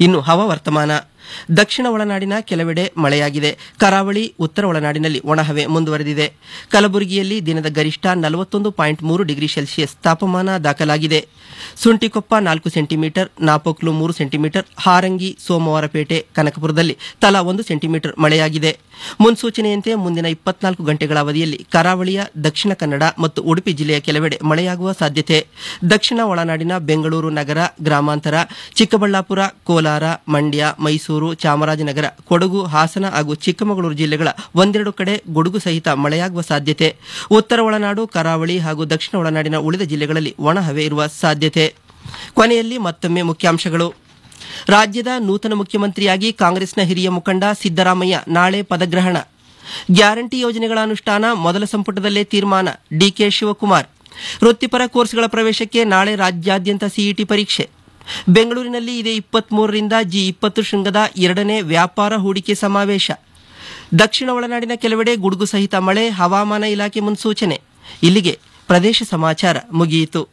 ಇನ್ನು ಹವಾವರ್ತಮಾನ ದಕ್ಷಿಣ ಒಳನಾಡಿನ ಕೆಲವೆಡೆ ಮಳೆಯಾಗಿದೆ ಕರಾವಳಿ ಉತ್ತರ ಒಳನಾಡಿನಲ್ಲಿ ಒಣಹವೆ ಮುಂದುವರೆದಿದೆ ಕಲಬುರಗಿಯಲ್ಲಿ ದಿನದ ಗರಿಷ್ಠ ನಲವತ್ತೊಂದು ಪಾಯಿಂಟ್ ಮೂರು ಡಿಗ್ರಿ ಸೆಲ್ಸಿಯಸ್ ತಾಪಮಾನ ದಾಖಲಾಗಿದೆ ಸುಂಟಿಕೊಪ್ಪ ನಾಲ್ಕು ಸೆಂಟಿಮೀಟರ್ ನಾಪೋಕ್ಲು ಮೂರು ಸೆಂಟಿಮೀಟರ್ ಹಾರಂಗಿ ಸೋಮವಾರಪೇಟೆ ಕನಕಪುರದಲ್ಲಿ ತಲಾ ಒಂದು ಸೆಂಟಿಮೀಟರ್ ಮಳೆಯಾಗಿದೆ ಮುನ್ಸೂಚನೆಯಂತೆ ಮುಂದಿನ ಇಪ್ಪತ್ನಾಲ್ಕು ಗಂಟೆಗಳ ಅವಧಿಯಲ್ಲಿ ಕರಾವಳಿಯ ದಕ್ಷಿಣ ಕನ್ನಡ ಮತ್ತು ಉಡುಪಿ ಜಿಲ್ಲೆಯ ಕೆಲವೆಡೆ ಮಳೆಯಾಗುವ ಸಾಧ್ಯತೆ ದಕ್ಷಿಣ ಒಳನಾಡಿನ ಬೆಂಗಳೂರು ನಗರ ಗ್ರಾಮಾಂತರ ಚಿಕ್ಕಬಳ್ಳಾಪುರ ಕೋಲಾರ ಮಂಡ್ಯ ಮೈಸೂರು ಚಾಮರಾಜನಗರ ಕೊಡಗು ಹಾಸನ ಹಾಗೂ ಚಿಕ್ಕಮಗಳೂರು ಜಿಲ್ಲೆಗಳ ಒಂದೆರಡು ಕಡೆ ಗುಡುಗು ಸಹಿತ ಮಳೆಯಾಗುವ ಸಾಧ್ಯತೆ ಉತ್ತರ ಒಳನಾಡು ಕರಾವಳಿ ಹಾಗೂ ದಕ್ಷಿಣ ಒಳನಾಡಿನ ಉಳಿದ ಜಿಲ್ಲೆಗಳಲ್ಲಿ ಒಣಹವೆ ಇರುವ ಸಾಧ್ಯತೆ ಕೊನೆಯಲ್ಲಿ ಮತ್ತೊಮ್ಮೆ ಮುಖ್ಯಾಂಶಗಳು ರಾಜ್ಯದ ನೂತನ ಮುಖ್ಯಮಂತ್ರಿಯಾಗಿ ಕಾಂಗ್ರೆಸ್ನ ಹಿರಿಯ ಮುಖಂಡ ಸಿದ್ದರಾಮಯ್ಯ ನಾಳೆ ಪದಗ್ರಹಣ ಗ್ಯಾರಂಟಿ ಯೋಜನೆಗಳ ಅನುಷ್ಠಾನ ಮೊದಲ ಸಂಪುಟದಲ್ಲೇ ತೀರ್ಮಾನ ಡಿಕೆ ಶಿವಕುಮಾರ್ ವೃತ್ತಿಪರ ಕೋರ್ಸ್ಗಳ ಪ್ರವೇಶಕ್ಕೆ ನಾಳೆ ರಾಜ್ಯಾದ್ಯಂತ ಸಿಇಟಿ ಪರೀಕ್ಷೆ ಬೆಂಗಳೂರಿನಲ್ಲಿ ಇದೇ ಇಪ್ಪತ್ಮೂರರಿಂದ ಜಿ ಇಪ್ಪತ್ತು ಶೃಂಗದ ಎರಡನೇ ವ್ಯಾಪಾರ ಹೂಡಿಕೆ ಸಮಾವೇಶ ದಕ್ಷಿಣ ಒಳನಾಡಿನ ಕೆಲವೆಡೆ ಗುಡುಗು ಸಹಿತ ಮಳೆ ಹವಾಮಾನ ಇಲಾಖೆ ಮುನ್ಸೂಚನೆ ಇಲ್ಲಿಗೆ ಪ್ರದೇಶ ಸಮಾಚಾರ ಮುಗಿಯಿತು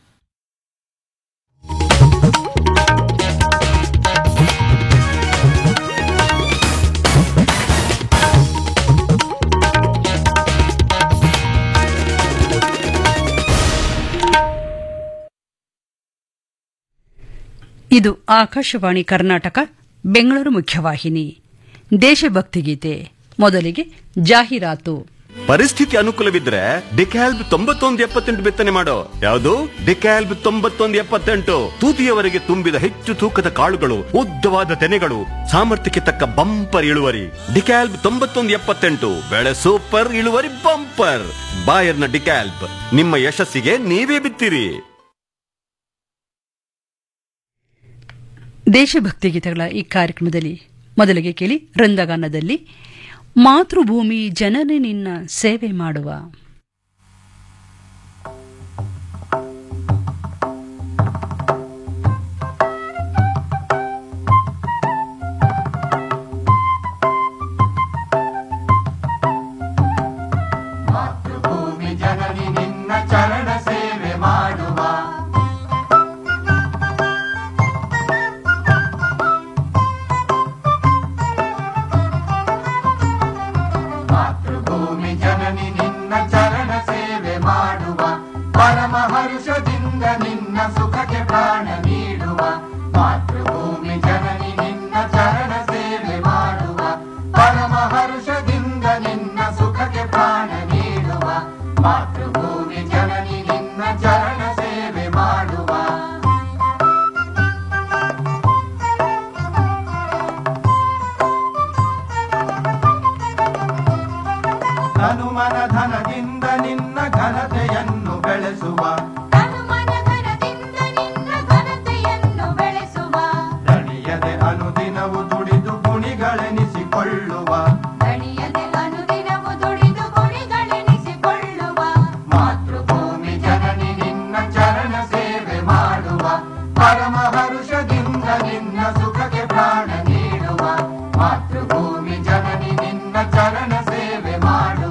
ಇದು ಆಕಾಶವಾಣಿ ಕರ್ನಾಟಕ ಬೆಂಗಳೂರು ಮುಖ್ಯವಾಹಿನಿ ದೇಶಭಕ್ತಿ ಗೀತೆ ಮೊದಲಿಗೆ ಜಾಹೀರಾತು ಪರಿಸ್ಥಿತಿ ಅನುಕೂಲವಿದ್ರೆ ಡಿಕ್ಯಾಲ್ಬ್ ತೊಂಬತ್ತೊಂದು ಎಪ್ಪತ್ತೆಂಟು ಬಿತ್ತನೆ ಮಾಡೋ ಯಾವುದು ಡಿಕ್ಯಾಲ್ಬ್ ತೊಂಬತ್ತೊಂದು ಎಪ್ಪತ್ತೆಂಟು ತೂತಿಯವರೆಗೆ ತುಂಬಿದ ಹೆಚ್ಚು ತೂಕದ ಕಾಳುಗಳು ಉದ್ದವಾದ ತೆನೆಗಳು ಸಾಮರ್ಥ್ಯಕ್ಕೆ ತಕ್ಕ ಬಂಪರ್ ಇಳುವರಿ ಡಿಕ್ಯಾಲ್ಬ್ ತೊಂಬತ್ತೊಂದು ಎಪ್ಪತ್ತೆಂಟು ಬೆಳೆ ಸೂಪರ್ ಇಳುವರಿ ಬಂಪರ್ ಬಾಯರ್ನ ಡಿಕ್ಯಾಲ್ಬ್ ನಿಮ್ಮ ಯಶಸ್ಸಿಗೆ ನೀವೇ ಬಿತ್ತಿರಿ ದೇಶಭಕ್ತಿ ಗೀತೆಗಳ ಈ ಕಾರ್ಯಕ್ರಮದಲ್ಲಿ ಮೊದಲಿಗೆ ಕೇಳಿ ವೃಂದಗಾನದಲ್ಲಿ ಮಾತೃಭೂಮಿ ಜನನಿ ನಿನ್ನ ಸೇವೆ ಮಾಡುವ ಮಾತೃಭೂಮಿ ಜನನಿ ನಿನ್ನ ಚರಣ ಸೇವೆ ಮಾಡುವ ಮಾತೃಭೂಮಿ ಜನನಿ ನಿನ್ನ ಚರಣ ಸೇವೆ ಮಾಡುವ ಪರಮ ಹರುಷದಿಂದ ನಿನ್ನ ಸುಖಕ್ಕೆ ಪ್ರಾಣ ನೀಡುವ ಮಾತೃಭೂಮಿ ಜನನಿ ನಿನ್ನ ಚರಣ ಸೇವೆ ಮಾಡುವ ಪರಮ ಹರುಷದಿಂದ ನಿನ್ನ ಸುಖಕ್ಕೆ ಪ್ರಾಣ ನೀಡುವ ಮಾತೃಭೂಮಿ ಜನನಿ ನಿನ್ನ ಚರಣ ಸೇವೆ ಮಾಡುವ ಹನುಮನ ಧನದಿಂದ ನಿನ್ನ ಘನತೆಯನ್ನು ಬೆಳೆಸುವ ಹನುಮನಧನದಿಂದ ನಿನ್ನ ಘನತೆಯನ್ನು ಬೆಳೆಸುವ ದಣಿಯದೆ ಅನುದಿನವು ದುಡಿದು ಗುಣಿಗಳೆನಿಸಿಕೊಳ್ಳುವ ದಣಿಯದೆ ಅನುದಿನವು ದುಡಿದು ಗುಣಿಗಳೆನಿಸಿಕೊಳ್ಳುವ ಮಾತೃಭೂಮಿ ಜನನಿ ನಿನ್ನ ಚರಣ ಸೇವೆ ಮಾಡುವ ಪರಮ ಹರುಷದಿಂದ ನಿನ್ನ ಸುಖಕ್ಕೆ ಪ್ರಾಣ ನೀಡುವ ಮಾತೃಭೂಮಿ ಜನನಿ ನಿನ್ನ ಚರಣ ಸೇವೆ ಮಾಡುವ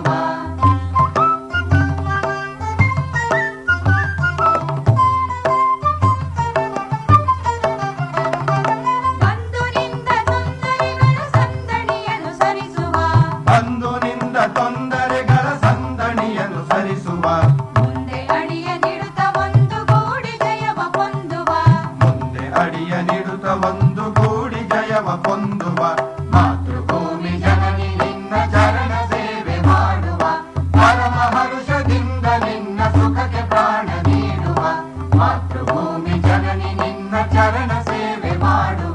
ಬಂಧುನಿಂದ ತೊಂದರೆಗಳ ಸಂದಣಿಯನ್ನು ಸರಿಸುವ ಬಂಧುನಿಂದ ತೊಂದರೆಗಳ ಸಂದಣಿಯನ್ನು ಸರಿಸುವ ಮುಂದೆ ಅಡಿಯ ನಿಡುತ್ತ ಒಂದು ಗೂಡಿ ಜಯವ ಹೊಂದುವ ಮುಂದೆ ಅಡಿಯ ನಿಡುತ್ತ ಒಂದು ಗೂಡಿ ಜಯವ ಹೊಂದುವ ಮಾತೃಭೂಮಿ ಜನನಿ ನಿನ್ನ ಚರಣ ಸೇವೆ ಮಾಡುವ ಪರಮ ಹರುಷದಿಂದ ನಿನ್ನ ಸುಖಕ್ಕೆ ಪ್ರಾಣ ನೀಡುವ ಮಾತೃಭೂಮಿ ಜನನಿ ನಿನ್ನ ಚರಣ ಸೇವೆ ಮಾಡುವ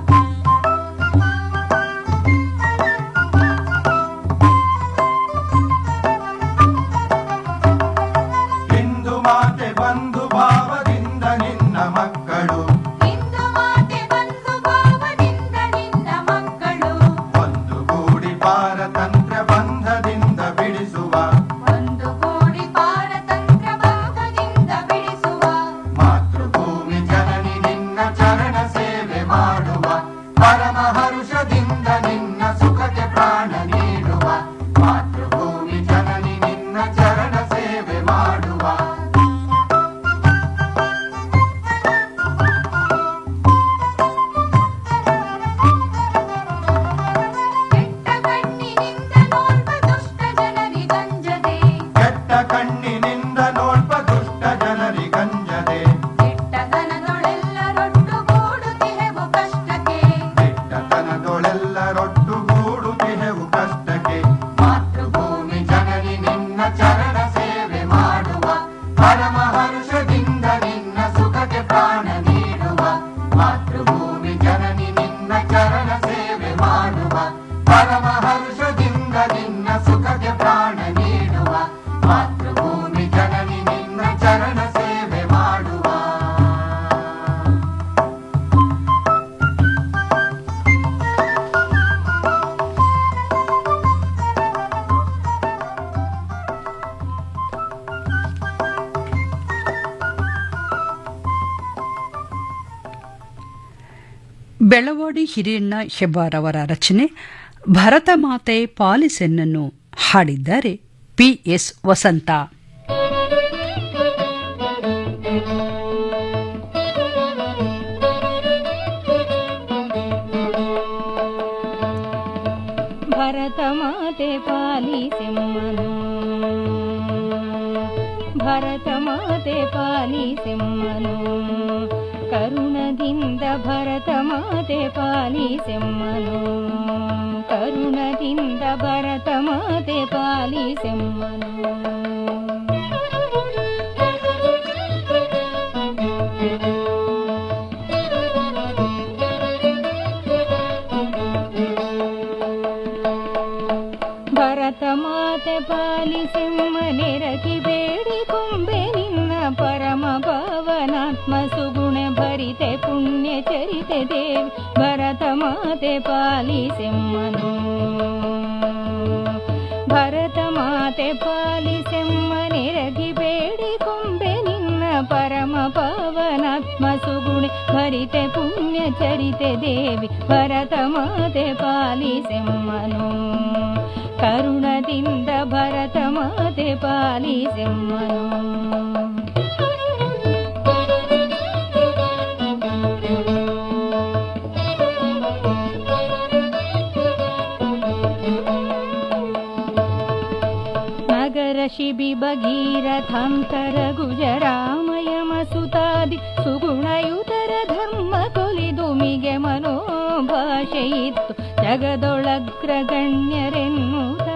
ಹಿಂದೂ ಮಾತೆ ಬಂಧು ಭಾವದಿಂದ ನಿನ್ನ ಮಕ್ಕಳು ಇಂದು ಮಾತೆ ಬಂಧು ಭಾವದಿಂದ ನಿನ್ನ ಮಕ್ಕಳು ಒಂದು ಗೂಡಿ ಪಾರತಂತ್ರ ಬಂಧದಿಂದ ಬಿಡಿಸುವ ಒಂದು ಕೋಡಿ ಪಾರತಂತ್ರ ಬಂಧದಿಂದ ಬಿಡಿಸುವ ಮಾತೃಭೂಮಿ ಜನನಿ ನಿನ್ನ ಚರಣ ಸೇವೆ ಮಾಡುವ ಚರಣ ಸೇವೆ ಮಾಡುವ ಪರಮ ಹರ್ಷದಿಂದ ನಿನ್ನ ಸುಖಕ್ಕೆ ಪ್ರಾಣ ನೀಡುವ ಮಾತೃಭೂಮಿ ಜನನಿ ನಿನ್ನ ಚರಣ ಸೇವೆ ಮಾಡುವ ಬೆಳವಾಡಿ ಹಿರಿಯಣ್ಣ ಹೆಬ್ಬಾರ್ ಅವರ ರಚನೆ ಭರತ ಮಾತೆ ಪಾಲಿಸೆನ್ನನ್ನು ಹಾಡಿದ್ದಾರೆ ಪಿಎಸ್ ವಸಂತ ಭರತ ಮಾತೆ ಪಾಲಿಸೆಮ್ಮನು ಭರತ ಮಾತೆ ಪಾಲಿಸೆಮ್ಮನು ಕರುಣದಿಂದ ಭರತ ಮಾತೆ ಪಾಲಿಸೆಮ್ಮನು ಕರುಣದಿಂದ ಭರತ ಮಾತೆ ಪಾಲಿಸೆಮ್ಮನು ಭರತ ಮಾತೆ ಪಾಲಿಸೆಮ್ಮನೆರಗಿ ಬೇಡಿಕೊಂಬೆ ನಿನ್ನ ಪರಮ ಪಾವನಾತ್ಮ ಸುಗುಣ ಭರಿತೆ ಪುಣ್ಯ ಚರಿತೆ ದೇವಿ ಭರತ ಮಾತೆ ಪಾಲಿಸೆಮ್ಮನು ಭರತ ಮಾತೆ ಪಾಲಿಸೆಮ್ಮನೆರಗಿ ಬೇಡಿಕೊಂಬೆ ನಿನ್ನ ಪರಮ ಪಾವನಾತ್ಮ ಸುಗುಣ ಭರಿತೆ ಪುಣ್ಯ ಚರಿತೆ ದೇವಿ ಭರತ ಮಾತೆ ಪಾಲಿಸೆಮ್ಮನು ಕರುಣದಿಂದ ಭರತ ಮಾತೆ ಪಾಲಿಸೆಮ್ಮನು ನಗರ ಶಿಬಿ ಭಗೀರಥಾಂತರ ಗುಜರಾಮಯ ಮಸುತಾದಿ ಸುಗುಣಯುತರ ಧರ್ಮ ಕೊಲಿದು ಮಿಗೆ ಮನೋಭಾಷೆ ಇತ್ತು ಜಗದೊಳಗ್ರಗಣ್ಯರೆನ್ನುತ್ತ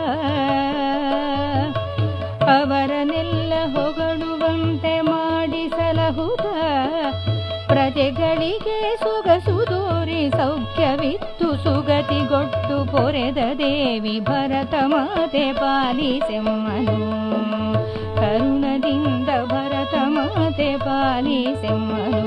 ಅವರನ್ನೆಲ್ಲ ಹೊಗಳುವಂತೆ ಮಾಡಿ ಸಲಹುತ್ತ ಪ್ರಜೆಗಳಿಗೆ ಸೊಗಸು ದೋರಿ ಸೌಖ್ಯವಿತ್ತು ಸುಗತಿಗೊಟ್ಟು ಪೊರೆದ ದೇವಿ ಭರತ ಮಾತೆ ಪಾಲಿಸೆಮ್ಮನು ಕರುಣದಿಂದ ಭರತ ಮಾತೆ ಪಾಲಿಸೆಮ್ಮನು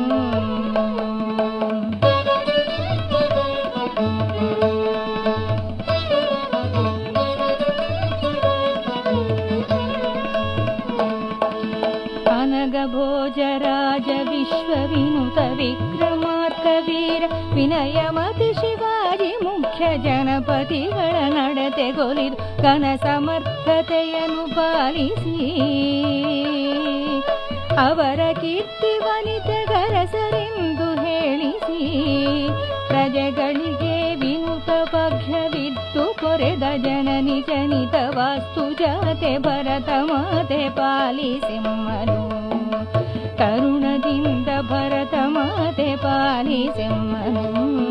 ಅನಗ ಭೋಜರಾಜ ವಿಶ್ವವಿನುತ ವಿಕ್ರಮಾರ್ಕ ವೀರ ವಿನಯಮತಿ ಶಿವಾಜಿ ಮುಖ್ಯ ಜನಪತಿಗಳ ನಡತೆಗೊಲಿದು ಕನ ಸಮರ್ಥತೆಯನ್ನು ಪಾಲಿಸಿ ಅವರ ಕೀರ್ತಿ ವನಿತೆಗರಸರೆಂದು ಹೇಳಿಸಿ ಪ್ರಜೆಗಳಿಗೆ ವಿನುತ ಭಾಗ್ಯವಿದ್ದು ಪೊರೆದ ಜನನಿ ಜನಿತ ವಾಸ್ತು ಜಾತೆ ಭರತ ಮಾತೆ ಪಾಲಿಸೆಮ್ಮನು ಕರುಣದಿಂದ ಭರತ ಮಾತೆ ಪಾಲಿಸೆಮ್ಮನು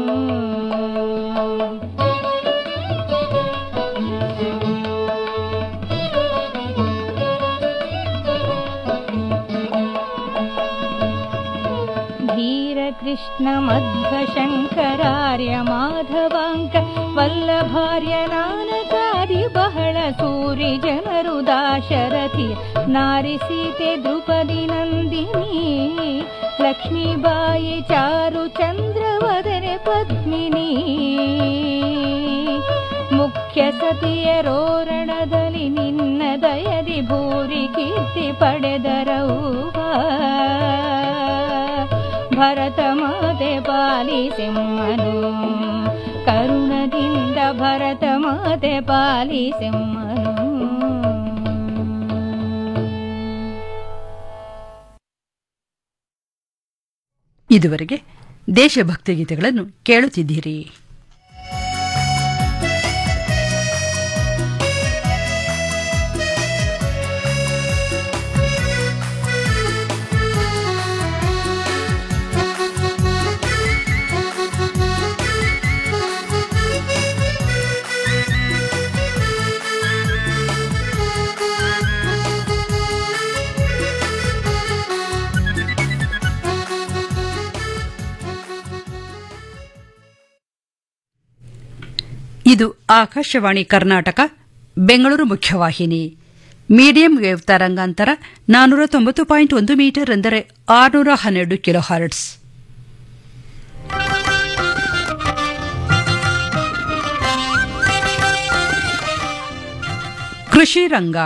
ಧೀರ ಕೃಷ್ಣ ಮಧ್ವ ಶಂಕರಾರ್ಯ ಮಾಧವಾಂಕ ವಲ್ಲಭಾರ್ಯ ನಾನಕಾದಿ ಬಹಳ ಸೂರಿ ಜನರು ದಾಶರಥಿ ನಾರಿ ಸೀತೆ ದ್ರುಪದಿ ನಂದಿನಿ ಲಕ್ಷ್ಮೀಬಾಯಿ ಚಾರು ಚಂದ್ರವದನೆ ಪದ್ಮಿನಿ ಮುಖ್ಯ ಸತಿಯರೋರಣದಲ್ಲಿ ನಿನ್ನ ದಯದಿ ಭೂರಿ ಕೀರ್ತಿ ಪಡೆದರೌವ ಭರತ ಮಾತೆ ಪಾಲಿಸೆಮ್ಮನು ಕರುಣದಿಂದ ಭರತ ಮಾತೆ ಪಾಲಿಸೆಮ್ಮನು ಇದುವರೆಗೆ ದೇಶಭಕ್ತಿ ಗೀತೆಗಳನ್ನು ಕೇಳುತ್ತಿದ್ದೀರಿ ಇದು ಆಕಾಶವಾಣಿ ಕರ್ನಾಟಕ ಬೆಂಗಳೂರು ಮುಖ್ಯವಾಹಿನಿ ಮೀಡಿಯಂ ವೇವ್ ತರಂಗಾಂತರ ನಾನ್ನೂರ ತೊಂಬತ್ತು ಪಾಯಿಂಟ್ ಒಂದು ಮೀಟರ್ ಎಂದರೆ ಆರುನೂರ ಹನ್ನೆರಡು ಕಿಲೋ ಹರ್ಟ್ಸ್ ಕೃಷಿ ರಂಗ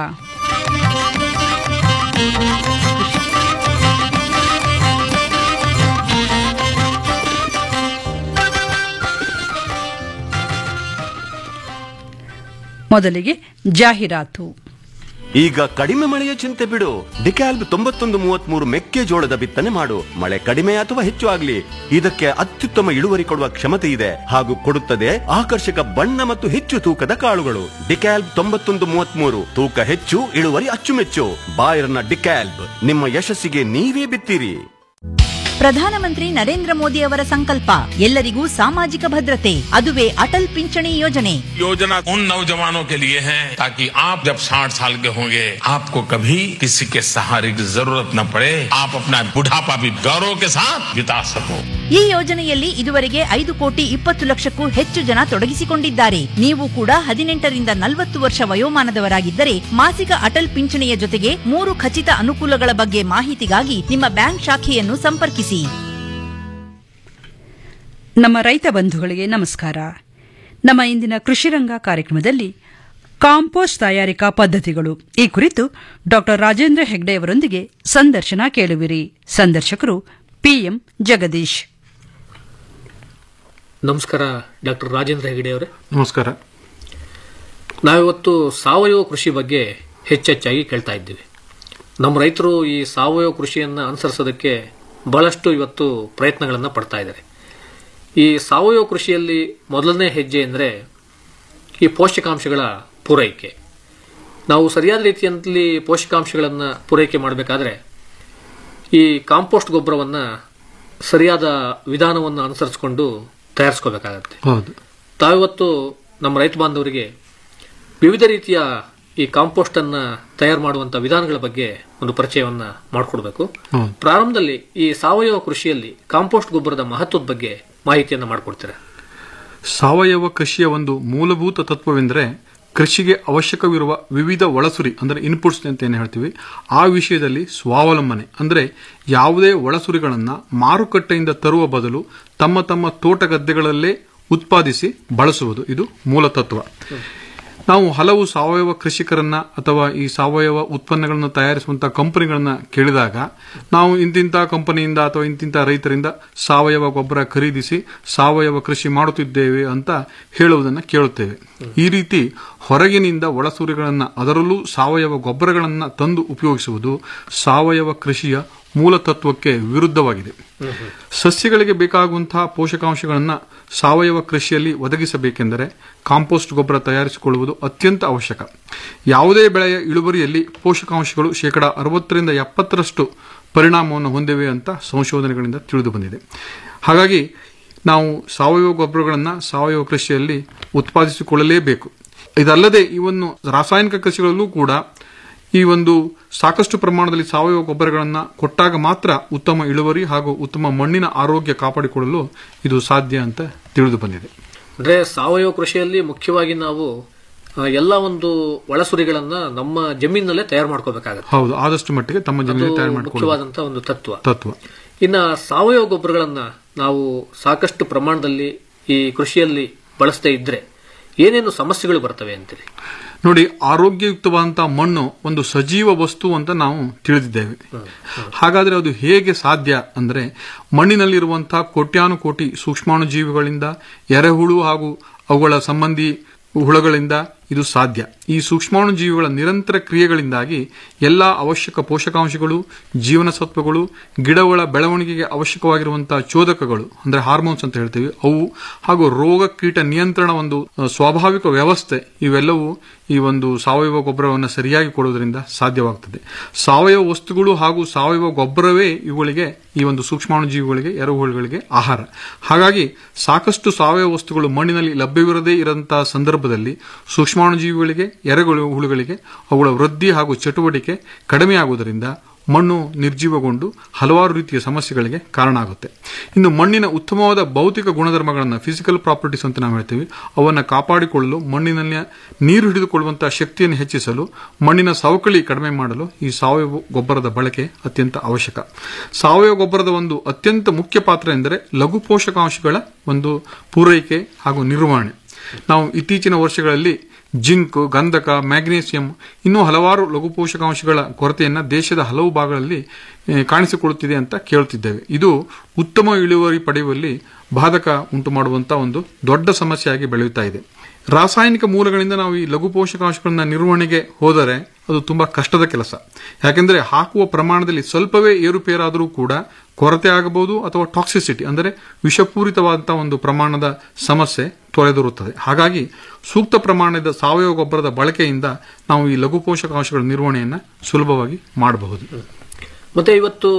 ಮೊದಲಿಗೆ ಜಾಹೀರಾತು ಈಗ ಕಡಿಮೆ ಮಳೆಯ ಚಿಂತೆ ಬಿಡು ಡಿಕ್ಯಾಲ್ಬ್ ತೊಂಬತ್ತೊಂದು ಮೂವತ್ಮೂರು ಮೆಕ್ಕೆಜೋಳದ ಬಿತ್ತನೆ ಮಾಡು ಮಳೆ ಕಡಿಮೆ ಅಥವಾ ಹೆಚ್ಚು ಆಗ್ಲಿ ಇದಕ್ಕೆ ಅತ್ಯುತ್ತಮ ಇಳುವರಿ ಕೊಡುವ ಕ್ಷಮತೆ ಇದೆ ಹಾಗೂ ಕೊಡುತ್ತದೆ ಆಕರ್ಷಕ ಬಣ್ಣ ಮತ್ತು ಹೆಚ್ಚು ತೂಕದ ಕಾಳುಗಳು ಡಿಕ್ಯಾಲ್ಬ್ ತೊಂಬತ್ತೊಂದು ಮೂವತ್ಮೂರು ತೂಕ ಹೆಚ್ಚು ಇಳುವರಿ ಅಚ್ಚುಮೆಚ್ಚು ಬಾಯರ್ನ ಡಿಕ್ಯಾಲ್ಬ್ ನಿಮ್ಮ ಯಶಸ್ಸಿಗೆ ನೀವೇ ಬಿತ್ತೀರಿ ಪ್ರಧಾನಮಂತ್ರಿ ನರೇಂದ್ರ ಮೋದಿ ಅವರ ಸಂಕಲ್ಪ ಎಲ್ಲರಿಗೂ ಸಾಮಾಜಿಕ ಭದ್ರತೆ ಅದುವೇ ಅಟಲ್ ಪಿಂಚಣಿ ಯೋಜನೆ योजना उन नौजवानों के लिए है ताकि आप जब 60 साल के होंगे आपको कभी किसी के सहारे की जरूरत न पड़े आप अपना बुढ़ापा भी गौरव के साथ बिता सको ಈ ಯೋಜನೆಯಲ್ಲಿ ಇದುವರೆಗೆ ಐದು ಕೋಟಿ ಇಪ್ಪತ್ತು ಲಕ್ಷಕ್ಕೂ ಹೆಚ್ಚು ಜನ ತೊಡಗಿಸಿಕೊಂಡಿದ್ದಾರೆ ನೀವು ಕೂಡ ಹದಿನೆಂಟರಿಂದ ನಲವತ್ತು ವರ್ಷ ವಯೋಮಾನದವರಾಗಿದ್ದರೆ ಮಾಸಿಕ ಅಟಲ್ ಪಿಂಚಣಿಯ ಜೊತೆಗೆ ಮೂರು ಖಚಿತ ಅನುಕೂಲಗಳ ಬಗ್ಗೆ ಮಾಹಿತಿಗಾಗಿ ನಿಮ್ಮ ಬ್ಯಾಂಕ್ ಶಾಖೆಯನ್ನು ಸಂಪರ್ಕಿಸಿ ನಮ್ಮ ರೈತ ಬಂಧುಗಳಿಗೆ ನಮಸ್ಕಾರ ನಮ್ಮ ಇಂದಿನ ಕೃಷಿರಂಗ ಕಾರ್ಯಕ್ರಮದಲ್ಲಿ ಕಾಂಪೋಸ್ಟ್ ತಯಾರಿಕಾ ಪದ್ಧತಿಗಳು ಈ ಕುರಿತು ಡಾ ರಾಜೇಂದ್ರ ಹೆಗ್ಡೆ ಅವರೊಂದಿಗೆ ಸಂದರ್ಶನ ಕೇಳುವಿರಿ ಸಂದರ್ಶಕರು ಪಿಎಂ ಜಗದೀಶ್ ನಮಸ್ಕಾರ ಡಾಕ್ಟರ್ ರಾಜೇಂದ್ರ ಹೆಗಡೆ ಅವರೇ ನಮಸ್ಕಾರ ನಾವಿವತ್ತು ಸಾವಯವ ಕೃಷಿ ಬಗ್ಗೆ ಹೆಚ್ಚೆಚ್ಚಾಗಿ ಕೇಳ್ತಾ ಇದ್ದೀವಿ ನಮ್ಮ ರೈತರು ಈ ಸಾವಯವ ಕೃಷಿಯನ್ನು ಅನುಸರಿಸೋದಕ್ಕೆ ಬಹಳಷ್ಟು ಇವತ್ತು ಪ್ರಯತ್ನಗಳನ್ನು ಪಡ್ತಾ ಇದ್ದಾರೆ ಈ ಸಾವಯವ ಕೃಷಿಯಲ್ಲಿ ಮೊದಲನೇ ಹೆಜ್ಜೆ ಅಂದರೆ ಈ ಪೋಷಕಾಂಶಗಳ ಪೂರೈಕೆ ನಾವು ಸರಿಯಾದ ರೀತಿಯಲ್ಲಿ ಪೋಷಕಾಂಶಗಳನ್ನು ಪೂರೈಕೆ ಮಾಡಬೇಕಾದ್ರೆ ಈ ಕಾಂಪೋಸ್ಟ್ ಗೊಬ್ಬರವನ್ನು ಸರಿಯಾದ ವಿಧಾನವನ್ನು ಅನುಸರಿಸಿಕೊಂಡು ತಯಾರಿಸ್ಕೋಬೇಕಾಗತ್ತೆ ಹೌದು ತಾವಿವತ್ತು ನಮ್ಮ ರೈತ ಬಾಂಧವರಿಗೆ ವಿವಿಧ ರೀತಿಯ ಈ ಕಾಂಪೋಸ್ಟ್ ಅನ್ನ ತಯಾರು ಮಾಡುವಂತ ವಿಧಾನಗಳ ಬಗ್ಗೆ ಒಂದು ಪರಿಚಯವನ್ನ ಮಾಡಿಕೊಡ್ಬೇಕು ಹೌದು. ಪ್ರಾರಂಭದಲ್ಲಿ ಈ ಸಾವಯವ ಕೃಷಿಯಲ್ಲಿ ಕಾಂಪೋಸ್ಟ್ ಗೊಬ್ಬರದ ಮಹತ್ವದ ಬಗ್ಗೆ ಮಾಹಿತಿಯನ್ನ ಮಾಡಿಕೊಡ್ತೀರಾ ಸಾವಯವ ಕೃಷಿಯ ಒಂದು ಮೂಲಭೂತ ತತ್ವವೆಂದರೆ ಕೃಷಿಗೆ ಅವಶ್ಯಕವಿರುವ ವಿವಿಧ ಒಳಸುರಿ ಅಂದರೆ ಇನ್ಪುಟ್ಸ್ ಅಂತ ಏನು ಹೇಳ್ತೀವಿ ಆ ವಿಷಯದಲ್ಲಿ ಸ್ವಾವಲಂಬನೆ ಅಂದರೆ ಯಾವುದೇ ಒಳಸುರಿಗಳನ್ನು ಮಾರುಕಟ್ಟೆಯಿಂದ ತರುವ ಬದಲು ತಮ್ಮ ತಮ್ಮ ತೋಟ ಗದ್ದೆಗಳಲ್ಲೇ ಉತ್ಪಾದಿಸಿ ಬಳಸುವುದು ಇದು ಮೂಲ ತತ್ವ ನಾವು ಹಲವು ಸಾವಯವ ಕೃಷಿಕರನ್ನ ಅಥವಾ ಈ ಸಾವಯವ ಉತ್ಪನ್ನಗಳನ್ನು ತಯಾರಿಸುವಂತಹ ಕಂಪನಿಗಳನ್ನ ಕೇಳಿದಾಗ ನಾವು ಇಂತಿಂತ ಕಂಪನಿಯಿಂದ ಅಥವಾ ಇಂತಿಂತ ರೈತರಿಂದ ಸಾವಯವ ಗೊಬ್ಬರ ಖರೀದಿಸಿ ಸಾವಯವ ಕೃಷಿ ಮಾಡುತ್ತಿದ್ದೇವೆ ಅಂತ ಹೇಳುವುದನ್ನು ಕೇಳುತ್ತೇವೆ ಈ ರೀತಿ ಹೊರಗಿನಿಂದ ಒಳಸೂರಿಗಳನ್ನ ಅದರಲ್ಲೂ ಸಾವಯವ ಗೊಬ್ಬರಗಳನ್ನ ತಂದು ಉಪಯೋಗಿಸುವುದು ಸಾವಯವ ಕೃಷಿಯ ಮೂಲ ತತ್ವಕ್ಕೆ ವಿರುದ್ಧವಾಗಿದೆ ಸಸ್ಯಗಳಿಗೆ ಬೇಕಾಗುವಂತಹ ಪೋಷಕಾಂಶಗಳನ್ನು ಸಾವಯವ ಕೃಷಿಯಲ್ಲಿ ಒದಗಿಸಬೇಕೆಂದರೆ ಕಾಂಪೋಸ್ಟ್ ಗೊಬ್ಬರ ತಯಾರಿಸಿಕೊಳ್ಳುವುದು ಅತ್ಯಂತ ಅವಶ್ಯಕ ಯಾವುದೇ ಬೆಳೆಯ ಇಳುವರಿಯಲ್ಲಿ ಪೋಷಕಾಂಶಗಳು ಶೇಕಡ ಅರವತ್ತರಿಂದ ಎಪ್ಪತ್ತರಷ್ಟು ಪರಿಣಾಮವನ್ನು ಹೊಂದಿವೆ ಅಂತ ಸಂಶೋಧನೆಗಳಿಂದ ತಿಳಿದು ಬಂದಿದೆ ಹಾಗಾಗಿ ನಾವು ಸಾವಯವ ಗೊಬ್ಬರಗಳನ್ನು ಸಾವಯವ ಕೃಷಿಯಲ್ಲಿ ಉತ್ಪಾದಿಸಿಕೊಳ್ಳಲೇಬೇಕು ಇದಲ್ಲದೆ ಇವನ್ನು ರಾಸಾಯನಿಕ ಕೃಷಿಗಳಲ್ಲೂ ಕೂಡ ಈ ಒಂದು ಸಾಕಷ್ಟು ಪ್ರಮಾಣದಲ್ಲಿ ಸಾವಯವ ಗೊಬ್ಬರಗಳನ್ನು ಕೊಟ್ಟಾಗ ಮಾತ್ರ ಉತ್ತಮ ಇಳುವರಿ ಹಾಗೂ ಉತ್ತಮ ಮಣ್ಣಿನ ಆರೋಗ್ಯ ಕಾಪಾಡಿಕೊಳ್ಳಲು ಇದು ಸಾಧ್ಯ ಅಂತ ತಿಳಿದು ಬಂದಿದೆ ಅಂದ್ರೆ ಸಾವಯವ ಕೃಷಿಯಲ್ಲಿ ಮುಖ್ಯವಾಗಿ ನಾವು ಆ, ಎಲ್ಲ ಒಂದು ಒಳಸುರಿಗಳನ್ನ ನಮ್ಮ ಜಮೀನಿನಲ್ಲೇ ತಯಾರು ಮಾಡ್ಕೋಬೇಕಾಗತ್ತೆ ಹೌದು ಆದಷ್ಟು ಮಟ್ಟಿಗೆ ತಮ್ಮ ಅದು ಜಮೀನು ತಯಾರು ಮಾಡಿಕೊಳ್ಳುವುದು ಮುಖ್ಯವಾದಂತಹ ಒಂದು ತತ್ವ ತತ್ವ ಇನ್ನ ಸಾವಯವ ಗೊಬ್ಬರಗಳನ್ನ ನಾವು ಸಾಕಷ್ಟು ಪ್ರಮಾಣದಲ್ಲಿ ಈ ಕೃಷಿಯಲ್ಲಿ ಬಳಸದೇ ಇದ್ರೆ ಏನೇನು ಸಮಸ್ಯೆಗಳು ಬರ್ತವೆ ಅಂತೀರಿ ನೋಡಿ ಆರೋಗ್ಯಯುಕ್ತವಾದಂತಹ ಮಣ್ಣು ಒಂದು ಸಜೀವ ವಸ್ತು ಅಂತ ನಾವು ತಿಳಿದಿದ್ದೇವೆ ಹಾಗಾದ್ರೆ ಅದು ಹೇಗೆ ಸಾಧ್ಯ ಅಂದ್ರೆ ಮಣ್ಣಿನಲ್ಲಿರುವಂತಹ ಕೋಟ್ಯಾನುಕೋಟಿ ಸೂಕ್ಷ್ಮಾಣುಜೀವಿಗಳಿಂದ ಎರೆಹುಳು ಹಾಗೂ ಅವುಗಳ ಸಂಬಂಧಿ ಹುಳಗಳಿಂದ ಇದು ಸಾಧ್ಯ ಈ ಸೂಕ್ಷ್ಮಾಣುಜೀವಿಗಳ ನಿರಂತರ ಕ್ರಿಯೆಗಳಿಂದಾಗಿ ಎಲ್ಲ ಅವಶ್ಯಕ ಪೋಷಕಾಂಶಗಳು ಜೀವನ ಸತ್ವಗಳು ಗಿಡಗಳ ಬೆಳವಣಿಗೆಗೆ ಅವಶ್ಯಕವಾಗಿರುವಂತಹ ಚೋದಕಗಳು ಅಂದ್ರೆ ಹಾರ್ಮೋನ್ಸ್ ಅಂತ ಹೇಳ್ತೀವಿ ಅವು ಹಾಗೂ ರೋಗ ಕೀಟ ನಿಯಂತ್ರಣ ಒಂದು ಅ, ಸ್ವಾಭಾವಿಕ ವ್ಯವಸ್ಥೆ ಇವೆಲ್ಲವೂ ಈ ಒಂದು ಸಾವಯವ ಗೊಬ್ಬರವನ್ನು ಸರಿಯಾಗಿ ಕೊಡುವುದರಿಂದ ಸಾಧ್ಯವಾಗುತ್ತದೆ ಸಾವಯವ ವಸ್ತುಗಳು ಹಾಗೂ ಸಾವಯವ ಗೊಬ್ಬರವೇ ಇವುಗಳಿಗೆ ಈ ಒಂದು ಸೂಕ್ಷ್ಮಾಣುಜೀವಿಗಳಿಗೆ ಎರೆಹುಳುಗಳಿಗೆ ಆಹಾರ ಹಾಗಾಗಿ ಸಾಕಷ್ಟು ಸಾವಯವ ವಸ್ತುಗಳು ಮಣ್ಣಿನಲ್ಲಿ ಲಭ್ಯವಿರದೇ ಇರಂತಹ ಸಂದರ್ಭದಲ್ಲಿ ಸೂಕ್ಷ್ಮಾಣುಜೀವಿಗಳಿಗೆ ಎರೆಗಳು ಹುಳುಗಳಿಗೆ ಅವುಗಳ ವೃದ್ಧಿ ಹಾಗೂ ಚಟುವಟಿಕೆ ಕಡಿಮೆಯಾಗುವುದರಿಂದ ಮಣ್ಣು ನಿರ್ಜೀವಗೊಂಡು ಹಲವಾರು ರೀತಿಯ ಸಮಸ್ಯೆಗಳಿಗೆ ಕಾರಣ ಆಗುತ್ತೆ ಇನ್ನು ಮಣ್ಣಿನ ಉತ್ತಮವಾದ ಭೌತಿಕ ಗುಣಧರ್ಮಗಳನ್ನು ಫಿಸಿಕಲ್ ಪ್ರಾಪರ್ಟೀಸ್ ಅಂತ ನಾವು ಹೇಳ್ತೀವಿ ಅವನ್ನು ಕಾಪಾಡಿಕೊಳ್ಳಲು ಮಣ್ಣಿನಲ್ಲಿ ನೀರು ಹಿಡಿದುಕೊಳ್ಳುವಂತಹ ಶಕ್ತಿಯನ್ನು ಹೆಚ್ಚಿಸಲು ಮಣ್ಣಿನ ಸವಕಳಿ ಕಡಿಮೆ ಮಾಡಲು ಈ ಸಾವಯವ ಗೊಬ್ಬರದ ಬಳಕೆ ಅತ್ಯಂತ ಅವಶ್ಯಕ ಸಾವಯವ ಗೊಬ್ಬರದ ಒಂದು ಅತ್ಯಂತ ಮುಖ್ಯ ಪಾತ್ರ ಎಂದರೆ ಲಘು ಪೋಷಕಾಂಶಗಳ ಒಂದು ಪೂರೈಕೆ ಹಾಗೂ ನಿರ್ವಹಣೆ ನಾವು ಇತ್ತೀಚಿನ ವರ್ಷಗಳಲ್ಲಿ ಜಿಂಕ್ ಗಂಧಕ ಮ್ಯಾಗ್ನೀಸಿಯಂ ಇನ್ನೂ ಹಲವಾರು ಲಘು ಪೋಷಕಾಂಶಗಳ ಕೊರತೆಯನ್ನು ದೇಶದ ಹಲವು ಭಾಗಗಳಲ್ಲಿ ಆ, ಕಾಣಿಸಿಕೊಳ್ಳುತ್ತಿದೆ ಅಂತ ಕೇಳುತ್ತಿದ್ದೇವೆ ಇದು ಉತ್ತಮ ಇಳುವರಿ ಪಡೆಯುವಲ್ಲಿ ಬಾಧಕ ಉಂಟು ಮಾಡುವಂತಹ ಒಂದು ದೊಡ್ಡ ಸಮಸ್ಯೆಯಾಗಿ ಬೆಳೆಯುತ್ತಾ ಇದೆ ರಾಸಾಯನಿಕ ಮೂಲಗಳಿಂದ ನಾವು ಈ ಲಘು ಪೋಷಕಾಂಶಗಳನ್ನ ನಿರ್ವಹಣೆಗೆ ಹೋದರೆ ಅದು ತುಂಬಾ ಕಷ್ಟದ ಕೆಲಸ ಯಾಕೆಂದ್ರೆ ಹಾಕುವ ಪ್ರಮಾಣದಲ್ಲಿ ಸ್ವಲ್ಪವೇ ಏರುಪೇರಾದರೂ ಕೂಡ ಕೊರತೆ ಆಗಬಹುದು ಅಥವಾ ಟಾಕ್ಸಿಸಿಟಿ ಅಂದರೆ ವಿಷಪೂರಿತವಾದಂತಹ ಒಂದು ಪ್ರಮಾಣದ ಸಮಸ್ಯೆ ತೊರೆದಿರುತ್ತದೆ ಹಾಗಾಗಿ ಸೂಕ್ತ ಪ್ರಮಾಣದ ಸಾವಯವ ಗೊಬ್ಬರದ ಬಳಕೆಯಿಂದ ನಾವು ಈ ಲಘು ಪೋಷಕಾಂಶಗಳ ನಿರ್ವಹಣೆಯನ್ನು ಸುಲಭವಾಗಿ ಮಾಡಬಹುದು ಮತ್ತೆ ಇವತ್ತು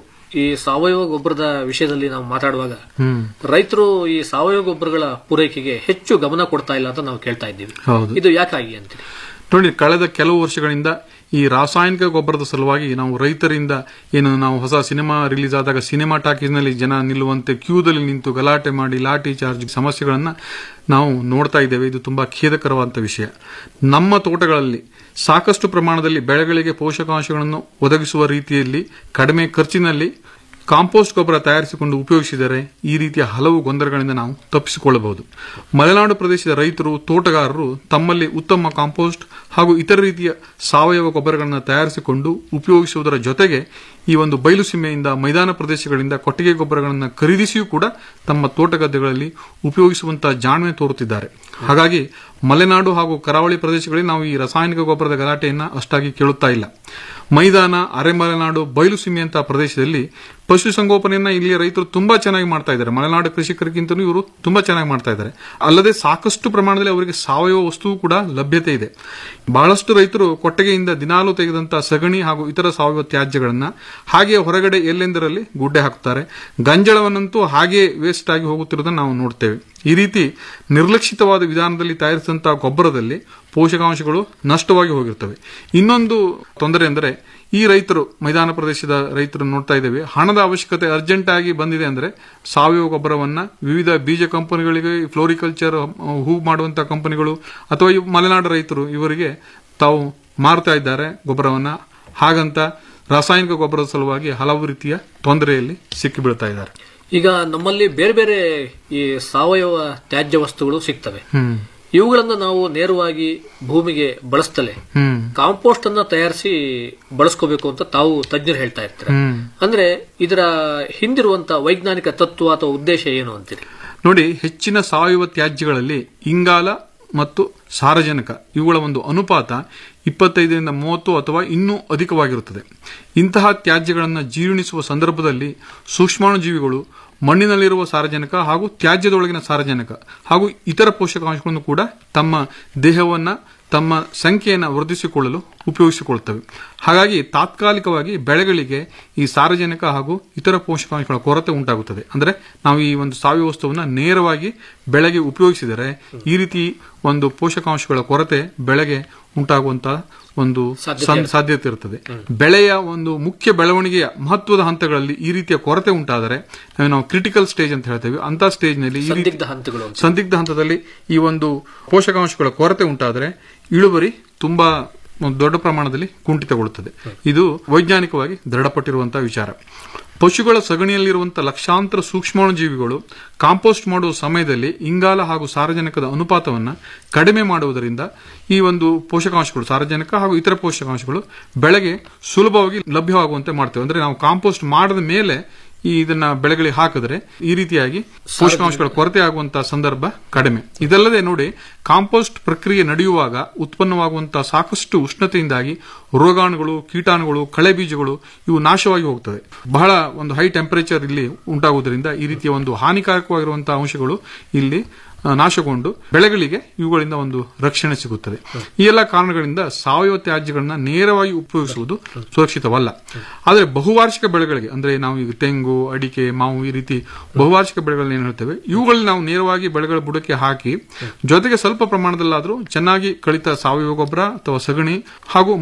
ಈ ಸಾವಯವ ಗೊಬ್ಬರದ ವಿಷಯದಲ್ಲಿ ನಾವು ಮಾತಾಡುವಾಗ ಹ್ಮ್ ರೈತರು ಈ ಸಾವಯವ ಗೊಬ್ಬರಗಳ ಪೂರೈಕೆಗೆ ಹೆಚ್ಚು ಗಮನ ಕೊಡ್ತಾ ಇಲ್ಲ ಅಂತ ನಾವು ಕೇಳ್ತಾ ಇದ್ದೀವಿ ಹೌದು ಇದು ಯಾಕಾಗಿ ಅಂತೀರಿ ನೋಡಿ ಕಳೆದ ಕೆಲವು ವರ್ಷಗಳಿಂದ ಈ ರಾಸಾಯನಿಕ ಗೊಬ್ಬರದ ಸಲುವಾಗಿ ನಾವು ರೈತರಿಂದ ಏನು ನಾವು ಹೊಸ ಸಿನಿಮಾ ರಿಲೀಸ್ ಆದಾಗ ಸಿನಿಮಾ ಟಾಕೀಸ್ನಲ್ಲಿ ಜನ ನಿಲ್ಲುವಂತೆ ಕ್ಯೂದಲ್ಲಿ ನಿಂತು ಗಲಾಟೆ ಮಾಡಿ ಲಾಠಿ ಚಾರ್ಜ್ ಸಮಸ್ಯೆಗಳನ್ನ ನಾವು ನೋಡ್ತಾ ಇದ್ದೇವೆ ಇದು ತುಂಬಾ ಖೇದಕರವಾದಂಥ ವಿಷಯ ನಮ್ಮ ತೋಟಗಳಲ್ಲಿ ಸಾಕಷ್ಟು ಪ್ರಮಾಣದಲ್ಲಿ ಬೆಳೆಗಳಿಗೆ ಪೋಷಕಾಂಶಗಳನ್ನು ಒದಗಿಸುವ ರೀತಿಯಲ್ಲಿ ಕಡಿಮೆ ಖರ್ಚಿನಲ್ಲಿ ಕಾಂಪೋಸ್ಟ್ ಗೊಬ್ಬರ ತಯಾರಿಸಿಕೊಂಡು ಉಪಯೋಗಿಸಿದರೆ ಈ ರೀತಿಯ ಹಲವು ಗೊಂದಲಗಳಿಂದ ನಾವು ತಪ್ಪಿಸಿಕೊಳ್ಳಬಹುದು ಮಲೆನಾಡು ಪ್ರದೇಶದ ರೈತರು ತೋಟಗಾರರು ತಮ್ಮಲ್ಲಿ ಉತ್ತಮ ಕಾಂಪೋಸ್ಟ್ ಹಾಗೂ ಇತರ ರೀತಿಯ ಸಾವಯವ ಗೊಬ್ಬರಗಳನ್ನು ತಯಾರಿಸಿಕೊಂಡು ಉಪಯೋಗಿಸುವುದರ ಜೊತೆಗೆ ಈ ಒಂದು ಬಯಲು ಸೀಮೆಯಿಂದ ಮೈದಾನ ಪ್ರದೇಶಗಳಿಂದ ಕೊಟ್ಟಿಗೆ ಗೊಬ್ಬರಗಳನ್ನು ಖರೀದಿಸಿಯೂ ಕೂಡ ತಮ್ಮ ತೋಟ ಗದ್ದೆಗಳಲ್ಲಿ ಉಪಯೋಗಿಸುವಂತಹ ಜಾಣ್ಮೆ ತೋರುತ್ತಿದ್ದಾರೆ ಹಾಗಾಗಿ ಮಲೆನಾಡು ಹಾಗೂ ಕರಾವಳಿ ಪ್ರದೇಶಗಳಲ್ಲಿ ನಾವು ಈ ರಾಸಾಯನಿಕ ಗೊಬ್ಬರದ ಗಲಾಟೆಯನ್ನ ಅಷ್ಟಾಗಿ ಕೇಳುತ್ತಾ ಇಲ್ಲ ಮೈದಾನ ಅರೆಮಲೆನಾಡು ಬಯಲು ಸೀಮೆಯಂತಹ ಪ್ರದೇಶದಲ್ಲಿ ಪಶುಸಂಗೋಪನೆಯನ್ನ ಇಲ್ಲಿಯ ರೈತರು ತುಂಬಾ ಚೆನ್ನಾಗಿ ಮಾಡ್ತಾ ಇದ್ದಾರೆ ಮಲೆನಾಡು ಕೃಷಿಕರಿಗಿಂತಲೂ ಇವರು ತುಂಬಾ ಚೆನ್ನಾಗಿ ಮಾಡ್ತಾ ಇದ್ದಾರೆ ಅಲ್ಲದೆ ಸಾಕಷ್ಟು ಪ್ರಮಾಣದಲ್ಲಿ ಅವರಿಗೆ ಸಾವಯವ ವಸ್ತುವು ಕೂಡ ಲಭ್ಯತೆ ಇದೆ ಬಹಳಷ್ಟು ರೈತರು ಕೊಟ್ಟಿಗೆಯಿಂದ ದಿನಾಲು ತೆಗೆದಂತಹ ಸಗಣಿ ಹಾಗೂ ಇತರ ಸಾವಯವ ತ್ಯಾಜ್ಯಗಳನ್ನ ಹಾಗೆ ಹೊರಗಡೆ ಎಲ್ಲೆಂದರಲ್ಲಿ ಗುಡ್ಡೆ ಹಾಕುತ್ತಾರೆ ಗಂಜಳವನ್ನಂತೂ ಹಾಗೆ ವೇಸ್ಟ್ ಆಗಿ ಹೋಗುತ್ತಿರುವುದನ್ನು ನಾವು ನೋಡ್ತೇವೆ ಈ ರೀತಿ ನಿರ್ಲಕ್ಷಿತವಾದ ವಿಧಾನದಲ್ಲಿ ತಯಾರಿಸಿದಂತಹ ಗೊಬ್ಬರದಲ್ಲಿ ಪೋಷಕಾಂಶಗಳು ನಷ್ಟವಾಗಿ ಹೋಗಿರ್ತವೆ ಇನ್ನೊಂದು ತೊಂದರೆ ಎಂದರೆ ಈ ರೈತರು ಮೈದಾನ ಪ್ರದೇಶದ ರೈತರು ನೋಡ್ತಾ ಇದ್ದೇವೆ ಹಣದ ಅವಶ್ಯಕತೆ ಅರ್ಜೆಂಟ್ ಆಗಿ ಬಂದಿದೆ ಅಂದ್ರೆ ಸಾವಯವ ಗೊಬ್ಬರವನ್ನ ವಿವಿಧ ಬೀಜ ಕಂಪನಿಗಳಿಗೆ ಫ್ಲೋರಿಕಲ್ಚರ್ ಹೂ ಮಾಡುವಂತಹ ಕಂಪನಿಗಳು ಅಥವಾ ಈ ಮಲೆನಾಡು ರೈತರು ಇವರಿಗೆ ತಾವು ಮಾರ್ತಾ ಇದ್ದಾರೆ ಗೊಬ್ಬರವನ್ನ ಹಾಗಂತ ರಾಸಾಯನಿಕ ಗೊಬ್ಬರದ ಸಲುವಾಗಿ ಹಲವು ರೀತಿಯ ತೊಂದರೆಯಲ್ಲಿ ಸಿಕ್ಕಿಬೀಳ್ತಾ ಇದ್ದಾರೆ ಈಗ ನಮ್ಮಲ್ಲಿ ಬೇರೆ ಬೇರೆ ಈ ಸಾವಯವ ತ್ಯಾಜ್ಯ ವಸ್ತುಗಳು ಸಿಗ್ತವೆ ಹ್ಮ್ ಇವುಗಳನ್ನು ನಾವು ನೇರವಾಗಿ ಭೂಮಿಗೆ ಬಳಸ್ತಲೇ ಹ್ಮ್ ಕಾಂಪೋಸ್ಟ್ ಅನ್ನ ತಯಾರಿಸಿ ಬಳಸ್ಕೋಬೇಕು ಅಂತ ತಾವು ತಜ್ಞರು ಹೇಳ್ತಾ ಇರ್ತಾರೆ ಹ್ಮ್ ಅಂದ್ರೆ ಇದರ ಹಿಂದಿರುವಂತ ವೈಜ್ಞಾನಿಕ ತತ್ವ ಅಥವಾ ಉದ್ದೇಶ ಏನು ಅಂತೀರಿ ನೋಡಿ ಹೆಚ್ಚಿನ ಸಾವಯವ ತ್ಯಾಜ್ಯಗಳಲ್ಲಿ ಇಂಗಾಲ ಮತ್ತು ಸಾರಜನಕ ಇವುಗಳ ಒಂದು ಅನುಪಾತ ಇಪ್ಪತ್ತೈದರಿಂದ ಮೂವತ್ತು ಅಥವಾ ಇನ್ನೂ ಅಧಿಕವಾಗಿರುತ್ತದೆ ಇಂತಹ ತ್ಯಾಜ್ಯಗಳನ್ನು ಜೀರ್ಣಿಸುವ ಸಂದರ್ಭದಲ್ಲಿ ಸೂಕ್ಷ್ಮಾಣುಜೀವಿಗಳು ಮಣ್ಣಿನಲ್ಲಿರುವ ಸಾರಜನಕ ಹಾಗೂ ತ್ಯಾಜ್ಯದೊಳಗಿನ ಸಾರಜನಕ ಹಾಗೂ ಇತರ ಪೋಷಕಾಂಶಗಳನ್ನು ಕೂಡ ತಮ್ಮ ದೇಹವನ್ನ ತಮ್ಮ ಸಂಖ್ಯೆಯನ್ನು ವೃದ್ಧಿಸಿಕೊಳ್ಳಲು ಉಪಯೋಗಿಸಿಕೊಳ್ಳುತ್ತವೆ ಹಾಗಾಗಿ ತಾತ್ಕಾಲಿಕವಾಗಿ ಬೆಳೆಗಳಿಗೆ ಈ ಸಾರಜನಕ ಹಾಗೂ ಇತರ ಪೋಷಕಾಂಶಗಳ ಕೊರತೆ ಉಂಟಾಗುತ್ತದೆ ಅಂದ್ರೆ ನಾವು ಈ ಒಂದು ಸಾವಯವ ವಸ್ತುವನ್ನ ನೇರವಾಗಿ ಬೆಳೆಗೆ ಉಪಯೋಗಿಸಿದರೆ ಈ ರೀತಿ ಒಂದು ಪೋಷಕಾಂಶಗಳ ಕೊರತೆ ಬೆಳೆಗೆ ಉಂಟಾಗುವಂತಹ ಒಂದು ಸಾಧ್ಯತೆ ಸಂ- ಇರುತ್ತೆ. ಸಾಧ್ಯತೆ ಇರುತ್ತದೆ ಬೆಳೆಯ ಒಂದು ಮುಖ್ಯ ಬೆಳವಣಿಗೆಯ ಮಹತ್ವದ ಹಂತಗಳಲ್ಲಿ ಈ ರೀತಿಯ ಕೊರತೆ ಉಂಟಾದರೆ ಅದನ್ನು ನಾವು ಕ್ರಿಟಿಕಲ್ ಸ್ಟೇಜ್ ಅಂತ ಹೇಳ್ತೇವೆ ಅಂತ ಸ್ಟೇಜ್ನಲ್ಲಿ ಈ ರೀತಿ ಸಂದಿಗ್ಧ ಹಂತಗಳು ಅಂತ ಸಂದಿಗ್ಧ ಹಂತದಲ್ಲಿ ಈ ಒಂದು ಪೋಷಕಾಂಶಗಳ ಕೊರತೆ ಉಂಟಾದರೆ ಇಳುವರಿ ತುಂಬಾ ಒಂದು ದೊಡ್ಡ ಪ್ರಮಾಣದಲ್ಲಿ ಕುಂಠಿತಗೊಳ್ಳುತ್ತದೆ ಇದು ವೈಜ್ಞಾನಿಕವಾಗಿ ದೃಢಪಟ್ಟಿರುವಂತಹ ವಿಚಾರ ಪಶುಗಳ ಸಗಣಿಯಲ್ಲಿರುವಂತಹ ಲಕ್ಷಾಂತರ ಸೂಕ್ಷ್ಮಾಣುಜೀವಿಗಳು ಕಾಂಪೋಸ್ಟ್ ಮಾಡುವ ಸಮಯದಲ್ಲಿ ಇಂಗಾಲ ಹಾಗೂ ಸಾರಜನಕದ ಅನುಪಾತವನ್ನು ಕಡಿಮೆ ಮಾಡುವುದರಿಂದ ಈ ಒಂದು ಪೋಷಕಾಂಶಗಳು ಸಾರಜನಕ ಹಾಗೂ ಇತರ ಪೋಷಕಾಂಶಗಳು ಬೆಳೆಗೆ ಸುಲಭವಾಗಿ ಲಭ್ಯವಾಗುವಂತೆ ಮಾಡ್ತೇವೆ ಅಂದ್ರೆ ನಾವು ಕಾಂಪೋಸ್ಟ್ ಮಾಡಿದ ಮೇಲೆ ಈ ಇದನ್ನ ಬೆಳೆಗಳಿಗೆ ಹಾಕಿದ್ರೆ ಈ ರೀತಿಯಾಗಿ ಪೋಷಕಾಂಶಗಳ ಕೊರತೆ ಆಗುವಂತಹ ಸಂದರ್ಭ ಕಡಿಮೆ ಇದಲ್ಲದೆ ನೋಡಿ ಕಾಂಪೋಸ್ಟ್ ಪ್ರಕ್ರಿಯೆ ನಡೆಯುವಾಗ ಉತ್ಪನ್ನವಾಗುವಂತಹ ಸಾಕಷ್ಟು ಉಷ್ಣತೆಯಿಂದಾಗಿ ರೋಗಾಣುಗಳು ಕೀಟಾಣುಗಳು ಕಳೆ ಬೀಜಗಳು ಇವು ನಾಶವಾಗಿ ಹೋಗ್ತದೆ ಬಹಳ ಒಂದು ಹೈ ಟೆಂಪರೇಚರ್ ಇಲ್ಲಿ ಉಂಟಾಗುವುದರಿಂದ ಈ ರೀತಿಯ ಒಂದು ಹಾನಿಕಾರಕವಾಗಿರುವಂತಹ ಅಂಶಗಳು ಇಲ್ಲಿ ಆ, ನಾಶಗೊಂಡು ಬೆಳೆಗಳಿಗೆ ಇವುಗಳಿಂದ ಒಂದು ರಕ್ಷಣೆ ಸಿಗುತ್ತದೆ ಈ ಎಲ್ಲ ಕಾರಣಗಳಿಂದ ಸಾವಯವ ತ್ಯಾಜ್ಯಗಳನ್ನ ನೇರವಾಗಿ ಉಪಯೋಗಿಸುವುದು ಸುರಕ್ಷಿತವಲ್ಲ ಆದರೆ ಬಹುವಾರ್ಷಿಕ ಬೆಳೆಗಳಿಗೆ ಅಂದ್ರೆ ನಾವು ಈಗ ತೆಂಗು ಅಡಿಕೆ ಮಾವು ಈ ರೀತಿ ಬಹುವಾರ್ಷಿಕ ಬೆಳೆಗಳನ್ನ ಏನು ಹೇಳ್ತೇವೆ ಇವುಗಳಲ್ಲಿ ನಾವು ನೇರವಾಗಿ ಬೆಳೆಗಳ ಬುಡಕ್ಕೆ ಹಾಕಿ ಜೊತೆಗೆ ಸ್ವಲ್ಪ ಪ್ರಮಾಣದಲ್ಲಾದರೂ ಚೆನ್ನಾಗಿ ಕಳಿತ ಸಾವಯವ ಗೊಬ್ಬರ ಅಥವಾ ಸಗಣಿ ಹಾಗೂ ಮಣ್ಣಿನಲ್ಲಿ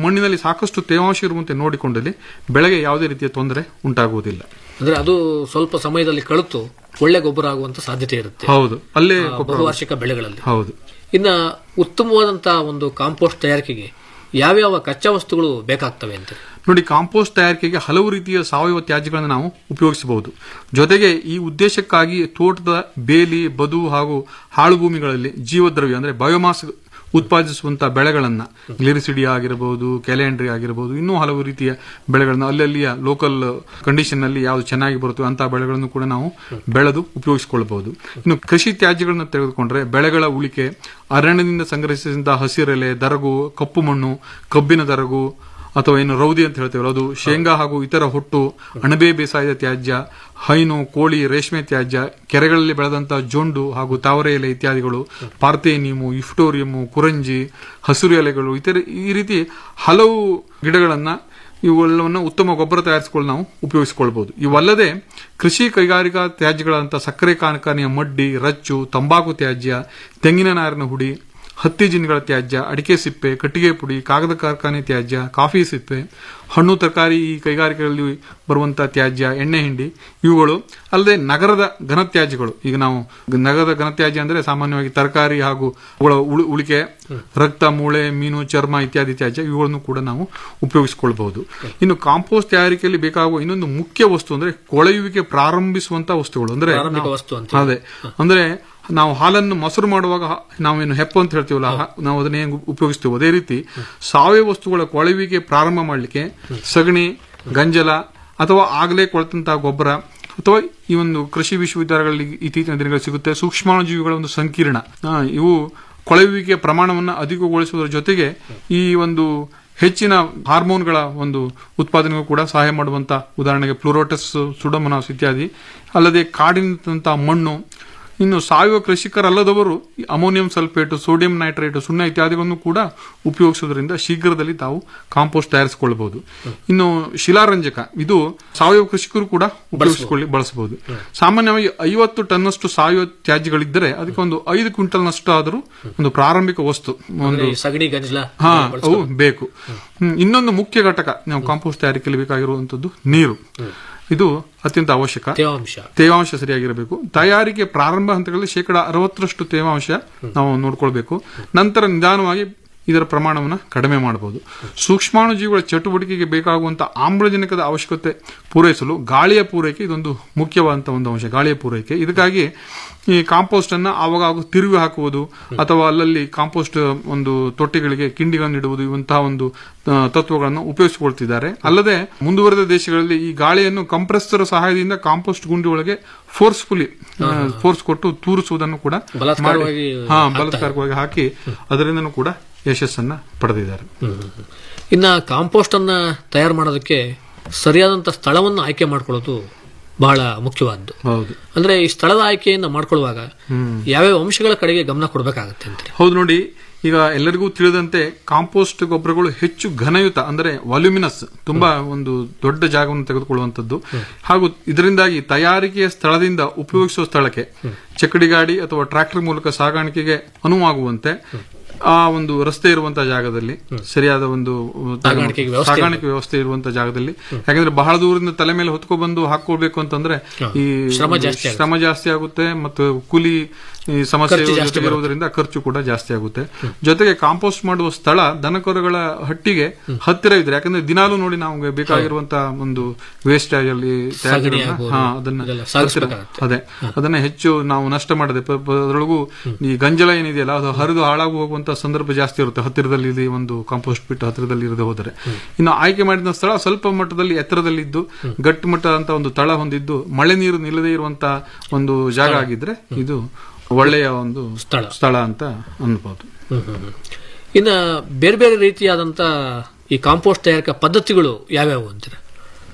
ಸಾಕಷ್ಟು ತೇವಾಂಶ ಇರುವಂತೆ ನೋಡಿಕೊಂಡಲ್ಲಿ ಬೆಳೆಗೆ ಯಾವುದೇ ರೀತಿಯ ತೊಂದರೆ ಉಂಟಾಗುವುದಿಲ್ಲ ಅಂದ್ರೆ ಅದು ಸ್ವಲ್ಪ ಸಮಯದಲ್ಲಿ ಕಳಿತು ಒಳ್ಳೆ ಗೊಬ್ಬರ ಆಗುವಂತ ಸಾಧ್ಯತೆ ಇರುತ್ತೆ ಹೌದು ಅಲ್ಲೇ ಆ, ಗೊಬ್ಬರ ಬಹುವಾರ್ಷಿಕ ಬೆಳೆಗಳಲ್ಲಿ ಹೌದು ಇನ್ನ ಉತ್ತಮವಾದಂತಹ ಒಂದು ಕಾಂಪೋಸ್ಟ್ ತಯಾರಿಕೆಗೆ ಯಾವ್ಯಾವ ಕಚ್ಚಾ ವಸ್ತುಗಳು ಬೇಕಾಗ್ತವೆ ಅಂತ ನೋಡಿ ಕಾಂಪೋಸ್ಟ್ ತಯಾರಿಕೆಗೆ ಹಲವು ರೀತಿಯ ಸಾವಯವ ತ್ಯಾಜ್ಯಗಳನ್ನು ನಾವು ಉಪಯೋಗಿಸಬಹುದು ಜೊತೆಗೆ ಈ ಉದ್ದೇಶಕ್ಕಾಗಿ ತೋಟದ ಬೇಲಿ ಬದು ಹಾಗೂ ಹಾಳು ಭೂಮಿಗಳಲ್ಲಿ ಜೀವದ್ರವ್ಯ ಅಂದ್ರೆ ಬಯೋಮಾಸ್ ಉತ್ಪಾದಿಸುವಂತಹ ಬೆಳೆಗಳನ್ನ ಗ್ಲಿರಿಸಿಡಿ ಆಗಿರಬಹುದು ಕ್ಯಾಲೆಂಡ್ರಿ ಆಗಿರಬಹುದು ಇನ್ನೂ ಹಲವು ರೀತಿಯ ಬೆಳೆಗಳನ್ನ ಅಲ್ಲಲ್ಲಿಯ ಲೋಕಲ್ ಕಂಡೀಷನ್ ನಲ್ಲಿ ಯಾವ್ದು ಚೆನ್ನಾಗಿ ಬರುತ್ತೋ ಅಂತಹ ಬೆಳೆಗಳನ್ನು ಕೂಡ ನಾವು ಬೆಳೆದು ಉಪಯೋಗಿಸಿಕೊಳ್ಳಬಹುದು ಇನ್ನು ಕೃಷಿ ತ್ಯಾಜ್ಯಗಳನ್ನು ತೆಗೆದುಕೊಂಡ್ರೆ ಬೆಳೆಗಳ ಉಳಿಕೆ ಅರಣ್ಯದಿಂದ ಸಂಗ್ರಹಿಸಿದಂತಹ ಹಸಿರೆಲೆ ದರಗು ಕಪ್ಪು ಮಣ್ಣು ಕಬ್ಬಿನ ದರಗು ಅಥವಾ ಏನು ರೌದಿ ಅಂತ ಹೇಳ್ತೇವಲ್ಲ ಅದು ಶೇಂಗಾ ಹಾಗೂ ಇತರ ಹೊಟ್ಟು ಅಣಬೆ ಬೇಸಾಯದ ತ್ಯಾಜ್ಯ ಹೈನು ಕೋಳಿ ರೇಷ್ಮೆ ತ್ಯಾಜ್ಯ ಕೆರೆಗಳಲ್ಲಿ ಬೆಳೆದಂತಹ ಜೊಂಡು ಹಾಗೂ ತಾವರೆ ಎಲೆ ಇತ್ಯಾದಿಗಳು ಪಾರ್ಥೇನಿಯಮು ಇಫ್ಟೋರಿಯಮು ಕುರಂಜಿ ಹಸಿರು ಎಲೆಗಳು ಇತರ ಈ ರೀತಿ ಹಲವು ಗಿಡಗಳನ್ನ ಇವೆಲ್ಲವನ್ನು ಉತ್ತಮ ಗೊಬ್ಬರ ತಯಾರಿಸಿಕೊಳ್ಳಲು ನಾವು ಉಪಯೋಗಿಸಿಕೊಳ್ಬಹುದು ಇವಲ್ಲದೆ ಕೃಷಿ ಕೈಗಾರಿಕಾ ತ್ಯಾಜ್ಯಗಳಂತ ಸಕ್ಕರೆ ಕಾರ್ಖಾನೆಯ ಮಡ್ಡಿ ರಚ್ಚು ತಂಬಾಕು ತ್ಯಾಜ್ಯ ತೆಂಗಿನ ನಾರಿನ ಹುಡಿ ಹತ್ತಿ ಜಿನ್ಗಳ ತ್ಯಾಜ್ಯ ಅಡಿಕೆ ಸಿಪ್ಪೆ ಕಟ್ಟಿಗೆ ಪುಡಿ ಕಾಗದ ಕಾರ್ಖಾನೆ ತ್ಯಾಜ್ಯ ಕಾಫಿ ಸಿಪ್ಪೆ ಹಣ್ಣು ತರಕಾರಿ ಈ ಕೈಗಾರಿಕೆಗಳಲ್ಲಿ ಬರುವಂತಹ ತ್ಯಾಜ್ಯ ಎಣ್ಣೆ ಹಿಂಡಿ ಇವುಗಳು ಅಲ್ಲದೆ ನಗರದ ಘನತ್ಯಾಜ್ಯಗಳು ಈಗ ನಾವು ನಗರದ ಘನತ್ಯಾಜ್ಯ ಅಂದ್ರೆ ಸಾಮಾನ್ಯವಾಗಿ ತರಕಾರಿ ಹಾಗೂ ಅವುಗಳ ಉಳು- ಉಳಿಕೆ ರಕ್ತ ಮೂಳೆ ಮೀನು ಚರ್ಮ ಇತ್ಯಾದಿ ತ್ಯಾಜ್ಯ ಇವುಗಳನ್ನು ಕೂಡ ನಾವು ಉಪಯೋಗಿಸಿಕೊಳ್ಳಬಹುದು ಇನ್ನು ಕಾಂಪೋಸ್ಟ್ ತಯಾರಿಕೆಯಲ್ಲಿ ಬೇಕಾಗುವ ಇನ್ನೊಂದು ಮುಖ್ಯ ವಸ್ತು ಅಂದ್ರೆ ಕೊಳೆಯುವಿಕೆ ಪ್ರಾರಂಭಿಸುವಂತಹ ವಸ್ತುಗಳು ಅಂದ್ರೆ ಪ್ರಾರಂಭಿಕ ನಾವು- ವಸ್ತು ಅಂತ ಅದೇ ಅಂದ್ರೆ ನಾವು ಹಾಲನ್ನು ಮೊಸರು ಮಾಡುವಾಗ ಹ- ನಾವೇನು ಹೆಪ್ಪು ಅಂತ ಹೇಳ್ತೀವಲ್ಲ ಹ- ನಾವು ಅದನ್ನ ಹೆಂಗ್ ಉಪಯೋಗಿಸ್ತೀವಿ ಅದೇ ರೀತಿ ಸಾವಯವ ವಸ್ತುಗಳ ಕೊಳೆಯುವಿಕೆ ಪ್ರಾರಂಭ ಮಾಡಲಿಕ್ಕೆ ಸಗಣಿ ಗಂಜಲ ಅಥವಾ ಆಗಲೇ ಕೊಳೆತಂತಹ ಗೊಬ್ಬರ ಅಥವಾ ಈ ಒಂದು ಕೃಷಿ ವಿಶ್ವವಿದ್ಯಾಲಯಗಳಲ್ಲಿ ಇತ್ತೀಚಿನ ದಿನಗಳಲ್ಲಿ ಸಿಗುತ್ತೆ ಸೂಕ್ಷ್ಮಾಣುಜೀವಿಗಳ ಒಂದು ಸಂಕೀರ್ಣ ಆ, ಇವು ಕೊಳೆಯುವಿಕೆಯ ಪ್ರಮಾಣವನ್ನು ಅಧಿಕಗೊಳಿಸುವುದರ ಜೊತೆಗೆ ಈ ಒಂದು ಹೆಚ್ಚಿನ ಹಾರ್ಮೋನ್ಗಳ ಒಂದು ಉತ್ಪಾದನೆಗೂ ಕೂಡ ಸಹಾಯ ಮಾಡುವಂತ ಉದಾಹರಣೆಗೆ ಫ್ಲೋರೋಟಸ್ ಸುಡಮನಾಸ್ ಇತ್ಯಾದಿ ಅಲ್ಲದೆ ಕಾಡಿನಂತಹ ಮಣ್ಣು ಇನ್ನು ಸಾವಯವ ಕೃಷಿಕರಲ್ಲದವರು ಈ ಅಮೋನಿಯಂ ಸಲ್ಫೇಟ್ ಸೋಡಿಯಂ ನೈಟ್ರೇಟ್ ಸುಣ್ಣ ಇತ್ಯಾದಿಗಳನ್ನು ಕೂಡ ಉಪಯೋಗಿಸುವುದರಿಂದ ಶೀಘ್ರದಲ್ಲಿ ತಾವು ಕಾಂಪೋಸ್ಟ್ ತಯಾರಿಸಿಕೊಳ್ಳಬಹುದು ಇನ್ನು ಶಿಲಾರಂಜಕ ಇದು ಸಾವಯವ ಕೃಷಿಕರು ಕೂಡ ಉಪಯೋಗಿಸಿಕೊಳ್ಳಿ ಬಳಸಬಹುದು ಸಾಮಾನ್ಯವಾಗಿ ಐವತ್ತು ಟನ್ನಷ್ಟು ಸಾವಯವ ತ್ಯಾಜ್ಯಗಳಿದ್ದರೆ ಅದಕ್ಕೆ ಒಂದು ಐದು ಕ್ವಿಂಟಲ್ನಷ್ಟು ಆದರೂ ಒಂದು ಪ್ರಾರಂಭಿಕ ವಸ್ತು ಒಂದು ಅಂದ್ರೆ ಈ ಸಗಣಿ ಗಂಜಲ ಹಾ ಅವು ಬೇಕು ಹ್ಮ್, ಇನ್ನೊಂದು ಮುಖ್ಯ ಘಟಕ ನಾವು ಕಾಂಪೋಸ್ಟ್ ತಯಾರಿಕೆಯಲ್ಲಿ ಬೇಕಾಗಿರುವಂತದ್ದು ನೀರು ಇದು ಅತ್ಯಂತ ಅವಶ್ಯಕ ತೇವಾಂಶ ತೇವಾಂಶ ಸರಿಯಾಗಿರಬೇಕು ತಯಾರಿಕೆ ಪ್ರಾರಂಭ ಹಂತಗಳಲ್ಲಿ ಶೇಕಡ ಅರವತ್ತರಷ್ಟು ತೇವಾಂಶ ನಾವು ನೋಡ್ಕೊಳ್ಬೇಕು ನಂತರ ನಿಧಾನವಾಗಿ ಇದರ ಪ್ರಮಾಣವನ್ನು ಕಡಿಮೆ ಮಾಡಬಹುದು ಸೂಕ್ಷ್ಮಾಣುಜೀವಿಗಳ ಚಟುವಟಿಕೆಗೆ ಬೇಕಾಗುವಂತಹ ಆಮ್ಲಜನಕದ ಅವಶ್ಯಕತೆ ಪೂರೈಸಲು ಗಾಳಿಯ ಪೂರೈಕೆ ಇದೊಂದು ಮುಖ್ಯವಾದಂತಹ ಒಂದು ಅಂಶ ಗಾಳಿಯ ಪೂರೈಕೆ ಇದಕ್ಕಾಗಿ ಈ ಕಾಂಪೋಸ್ಟ್ ಅನ್ನ ಆವಾಗ ಆವಾಗ ತಿರುವಿ ಹಾಕುವುದು ಅಥವಾ ಅಲ್ಲಲ್ಲಿ ಕಾಂಪೋಸ್ಟ್ ಒಂದು ತೊಟ್ಟಿಗಳಿಗೆ ಕಿಂಡಿಗಳನ್ನು ಇಡುವುದು ಇವಂತಹ ಒಂದು ಆ, ತತ್ವಗಳನ್ನು ಉಪಯೋಗಿಸಿಕೊಳ್ತಿದ್ದಾರೆ ಅಲ್ಲದೆ ಮುಂದುವರೆದ ದೇಶಗಳಲ್ಲಿ ಈ ಗಾಳಿಯನ್ನು ಕಂಪ್ರೆಸರ್ ಸಹಾಯದಿಂದ ಕಾಂಪೋಸ್ಟ್ ಗುಂಡಿ ಒಳಗೆ ಫೋರ್ಸ್ಫುಲಿ ಫೋರ್ಸ್ ಕೊಟ್ಟು ತೂರಿಸುವುದನ್ನು ಕೂಡ ಬಲಾತ್ಕಾರವಾಗಿ ಮಾಡಿ- ಹಾ ಬಲಾತ್ಕಾರವಾಗಿ ಹಾಕಿ ಅದರಿಂದನೂ ಕೂಡ ಯಶಸ್ಸನ್ನ ಪಡೆದಿದ್ದಾರೆ ಇನ್ನ ಕಾಂಪೋಸ್ಟ್ ಅನ್ನ ತಯಾರು ಮಾಡೋದಕ್ಕೆ ಸರಿಯಾದಂತ ಸ್ಥಳವನ್ನು ಆಯ್ಕೆ ಮಾಡ್ಕೊಳ್ಳೋದು ಬಹಳ ಮುಖ್ಯವಾದ್ದು ಹೌದು ಅಂದ್ರೆ ಈ ಸ್ಥಳದ ಆಯ್ಕೆಯನ್ನ ಮಾಡ್ಕೊಳ್ಳುವಾಗ ಯಾವ್ಯಾವ ಅಂಶಗಳ ಕಡೆಗೆ ಗಮನ ಕೊಡಬೇಕಾಗತ್ತೆ ಅಂತ ಹೌದು ನೋಡಿ ಈಗ ಎಲ್ಲರಿಗೂ ತಿಳಿದಂತೆ ಕಾಂಪೋಸ್ಟ್ ಗೊಬ್ಬರಗಳು ಹೆಚ್ಚು ಘನಯುತ ಅಂದರೆ ವಾಲ್ಯೂಮಿನಸ್ ತುಂಬಾ ಒಂದು ದೊಡ್ಡ ಜಾಗವನ್ನು ತೆಗೆದುಕೊಳ್ಳುವಂತದ್ದು ಹಾಗೂ ಇದರಿಂದಾಗಿ ತಯಾರಿಕೆಯ ಸ್ಥಳದಿಂದ ಉಪಯೋಗಿಸುವ ಸ್ಥಳಕ್ಕೆ ಚಕ್ಕಡಿ ಗಾಡಿ ಅಥವಾ ಟ್ರ್ಯಾಕ್ಟರ್ ಮೂಲಕ ಸಾಗಾಣಿಕೆಗೆ ಅನುವಾಗುವಂತೆ ಆ ಒಂದು ರಸ್ತೆ ಇರುವಂತಹ ಜಾಗದಲ್ಲಿ ಸರಿಯಾದ ಒಂದು ಸಾಗಾಣಿಕೆಗೆ ವ್ಯವಸ್ಥೆ ಸಾಗಾಣಿಕೆ ವ್ಯವಸ್ಥೆ ಇರುವಂತಹ ಜಾಗದಲ್ಲಿ ಯಾಕಂದ್ರೆ ಬಹಳ ದೂರದಿಂದ ತಲೆ ಮೇಲೆ ಹೊತ್ಕೊ ಬಂದು ಹಾಕೊಳ್ಬೇಕು ಅಂತಂದ್ರೆ ಈ ಶ್ರಮ ಒಂದು ಜಾಸ್ತಿ ಆಗುತ್ತೆ. ಶ್ರಮ ಜಾಸ್ತಿ ಆಗುತ್ತೆ ಮತ್ತು ಕೂಲಿ ಈ ಸಮಸ್ಯೆ ಖರ್ಚು ಜಾಸ್ತಿ ಜೊತೆಗೆ ಇರುವುದರಿಂದ ಖರ್ಚು ಕೂಡ ಜಾಸ್ತಿ ಆಗುತ್ತೆ ಜೊತೆಗೆ ಕಾಂಪೋಸ್ಟ್ ಮಾಡುವ ಸ್ಥಳ ದನಕರುಗಳ ಹಟ್ಟಿಗೆ ಹತ್ತಿರ ಇದ್ರೆ ಯಾಕಂದ್ರೆ ದಿನಾಲೂ ನೋಡಿ ನಾವು ಬೇಕಾಗಿರುವಂತಹ ಒಂದು ವೇಸ್ಟೇಜ್ ಅಲ್ಲಿ ತ್ಯಾಜ್ಯಗಳನ್ನ- ಆಗ್ಬೋದು, ಹಾ, ಅದನ್ನ ಇದೆಲ್ಲ ಹತ್ತಿರ- ಸಾಗಿಸ್ಬೇಕಾಗತ್ತೆ. ಅದೇ ಅದನ್ನ ಹೆಚ್ಚು ನಾವು ನಷ್ಟ ಮಾಡದೆ ಪ- ಪ- ಅದರೊಳಗೂ ಈ ಗಂಜಲ ಏನಿದೆಯಲ್ಲ ಅದು ಹರಿದು ಹಾಳಾಗಿ ಹೋಗುವಂತ ಸಂದರ್ಭ ಜಾಸ್ತಿ ಇರುತ್ತೆ ಹತ್ತಿರದಲ್ಲಿ ಇದೆ ಒಂದು ಕಾಂಪೋಸ್ಟ್ ಬಿಟ್ಟು ಹತ್ತಿರದಲ್ಲಿ ಇರದೆ ಹೋದರೆ ಇನ್ನು ಆಯ್ಕೆ ಮಾಡಿದ ಸ್ಥಳ ಸ್ವಲ್ಪ ಮಟ್ಟದಲ್ಲಿ ಎತ್ತರದಲ್ಲಿದ್ದು ಗಟ್ಟು ಮಟ್ಟ ಅಂತ ಒಂದು ತಳ ಹೊಂದಿದ್ದು ಮಳೆ ನೀರು ನಿಲ್ಲದೆ ಇರುವಂತಹ ಒಂದು ಜಾಗ ಆಗಿದ್ರೆ ಇದು ಒಳ್ಳೆಯ ಒಂದು ಸ್ಥಳ. ಸ್ಥಳ ಅಂತ ಅನ್ಬೋದು ಇನ್ನ ಬೇರೆ ಬೇರೆ ರೀತಿಯಾದಂತ ಈ ಕಾಂಪೋಸ್ಟ್ ತಯಾರಿಕಾ ಪದ್ಧತಿಗಳು ಯಾವ್ಯಾವು ಅಂತೀರ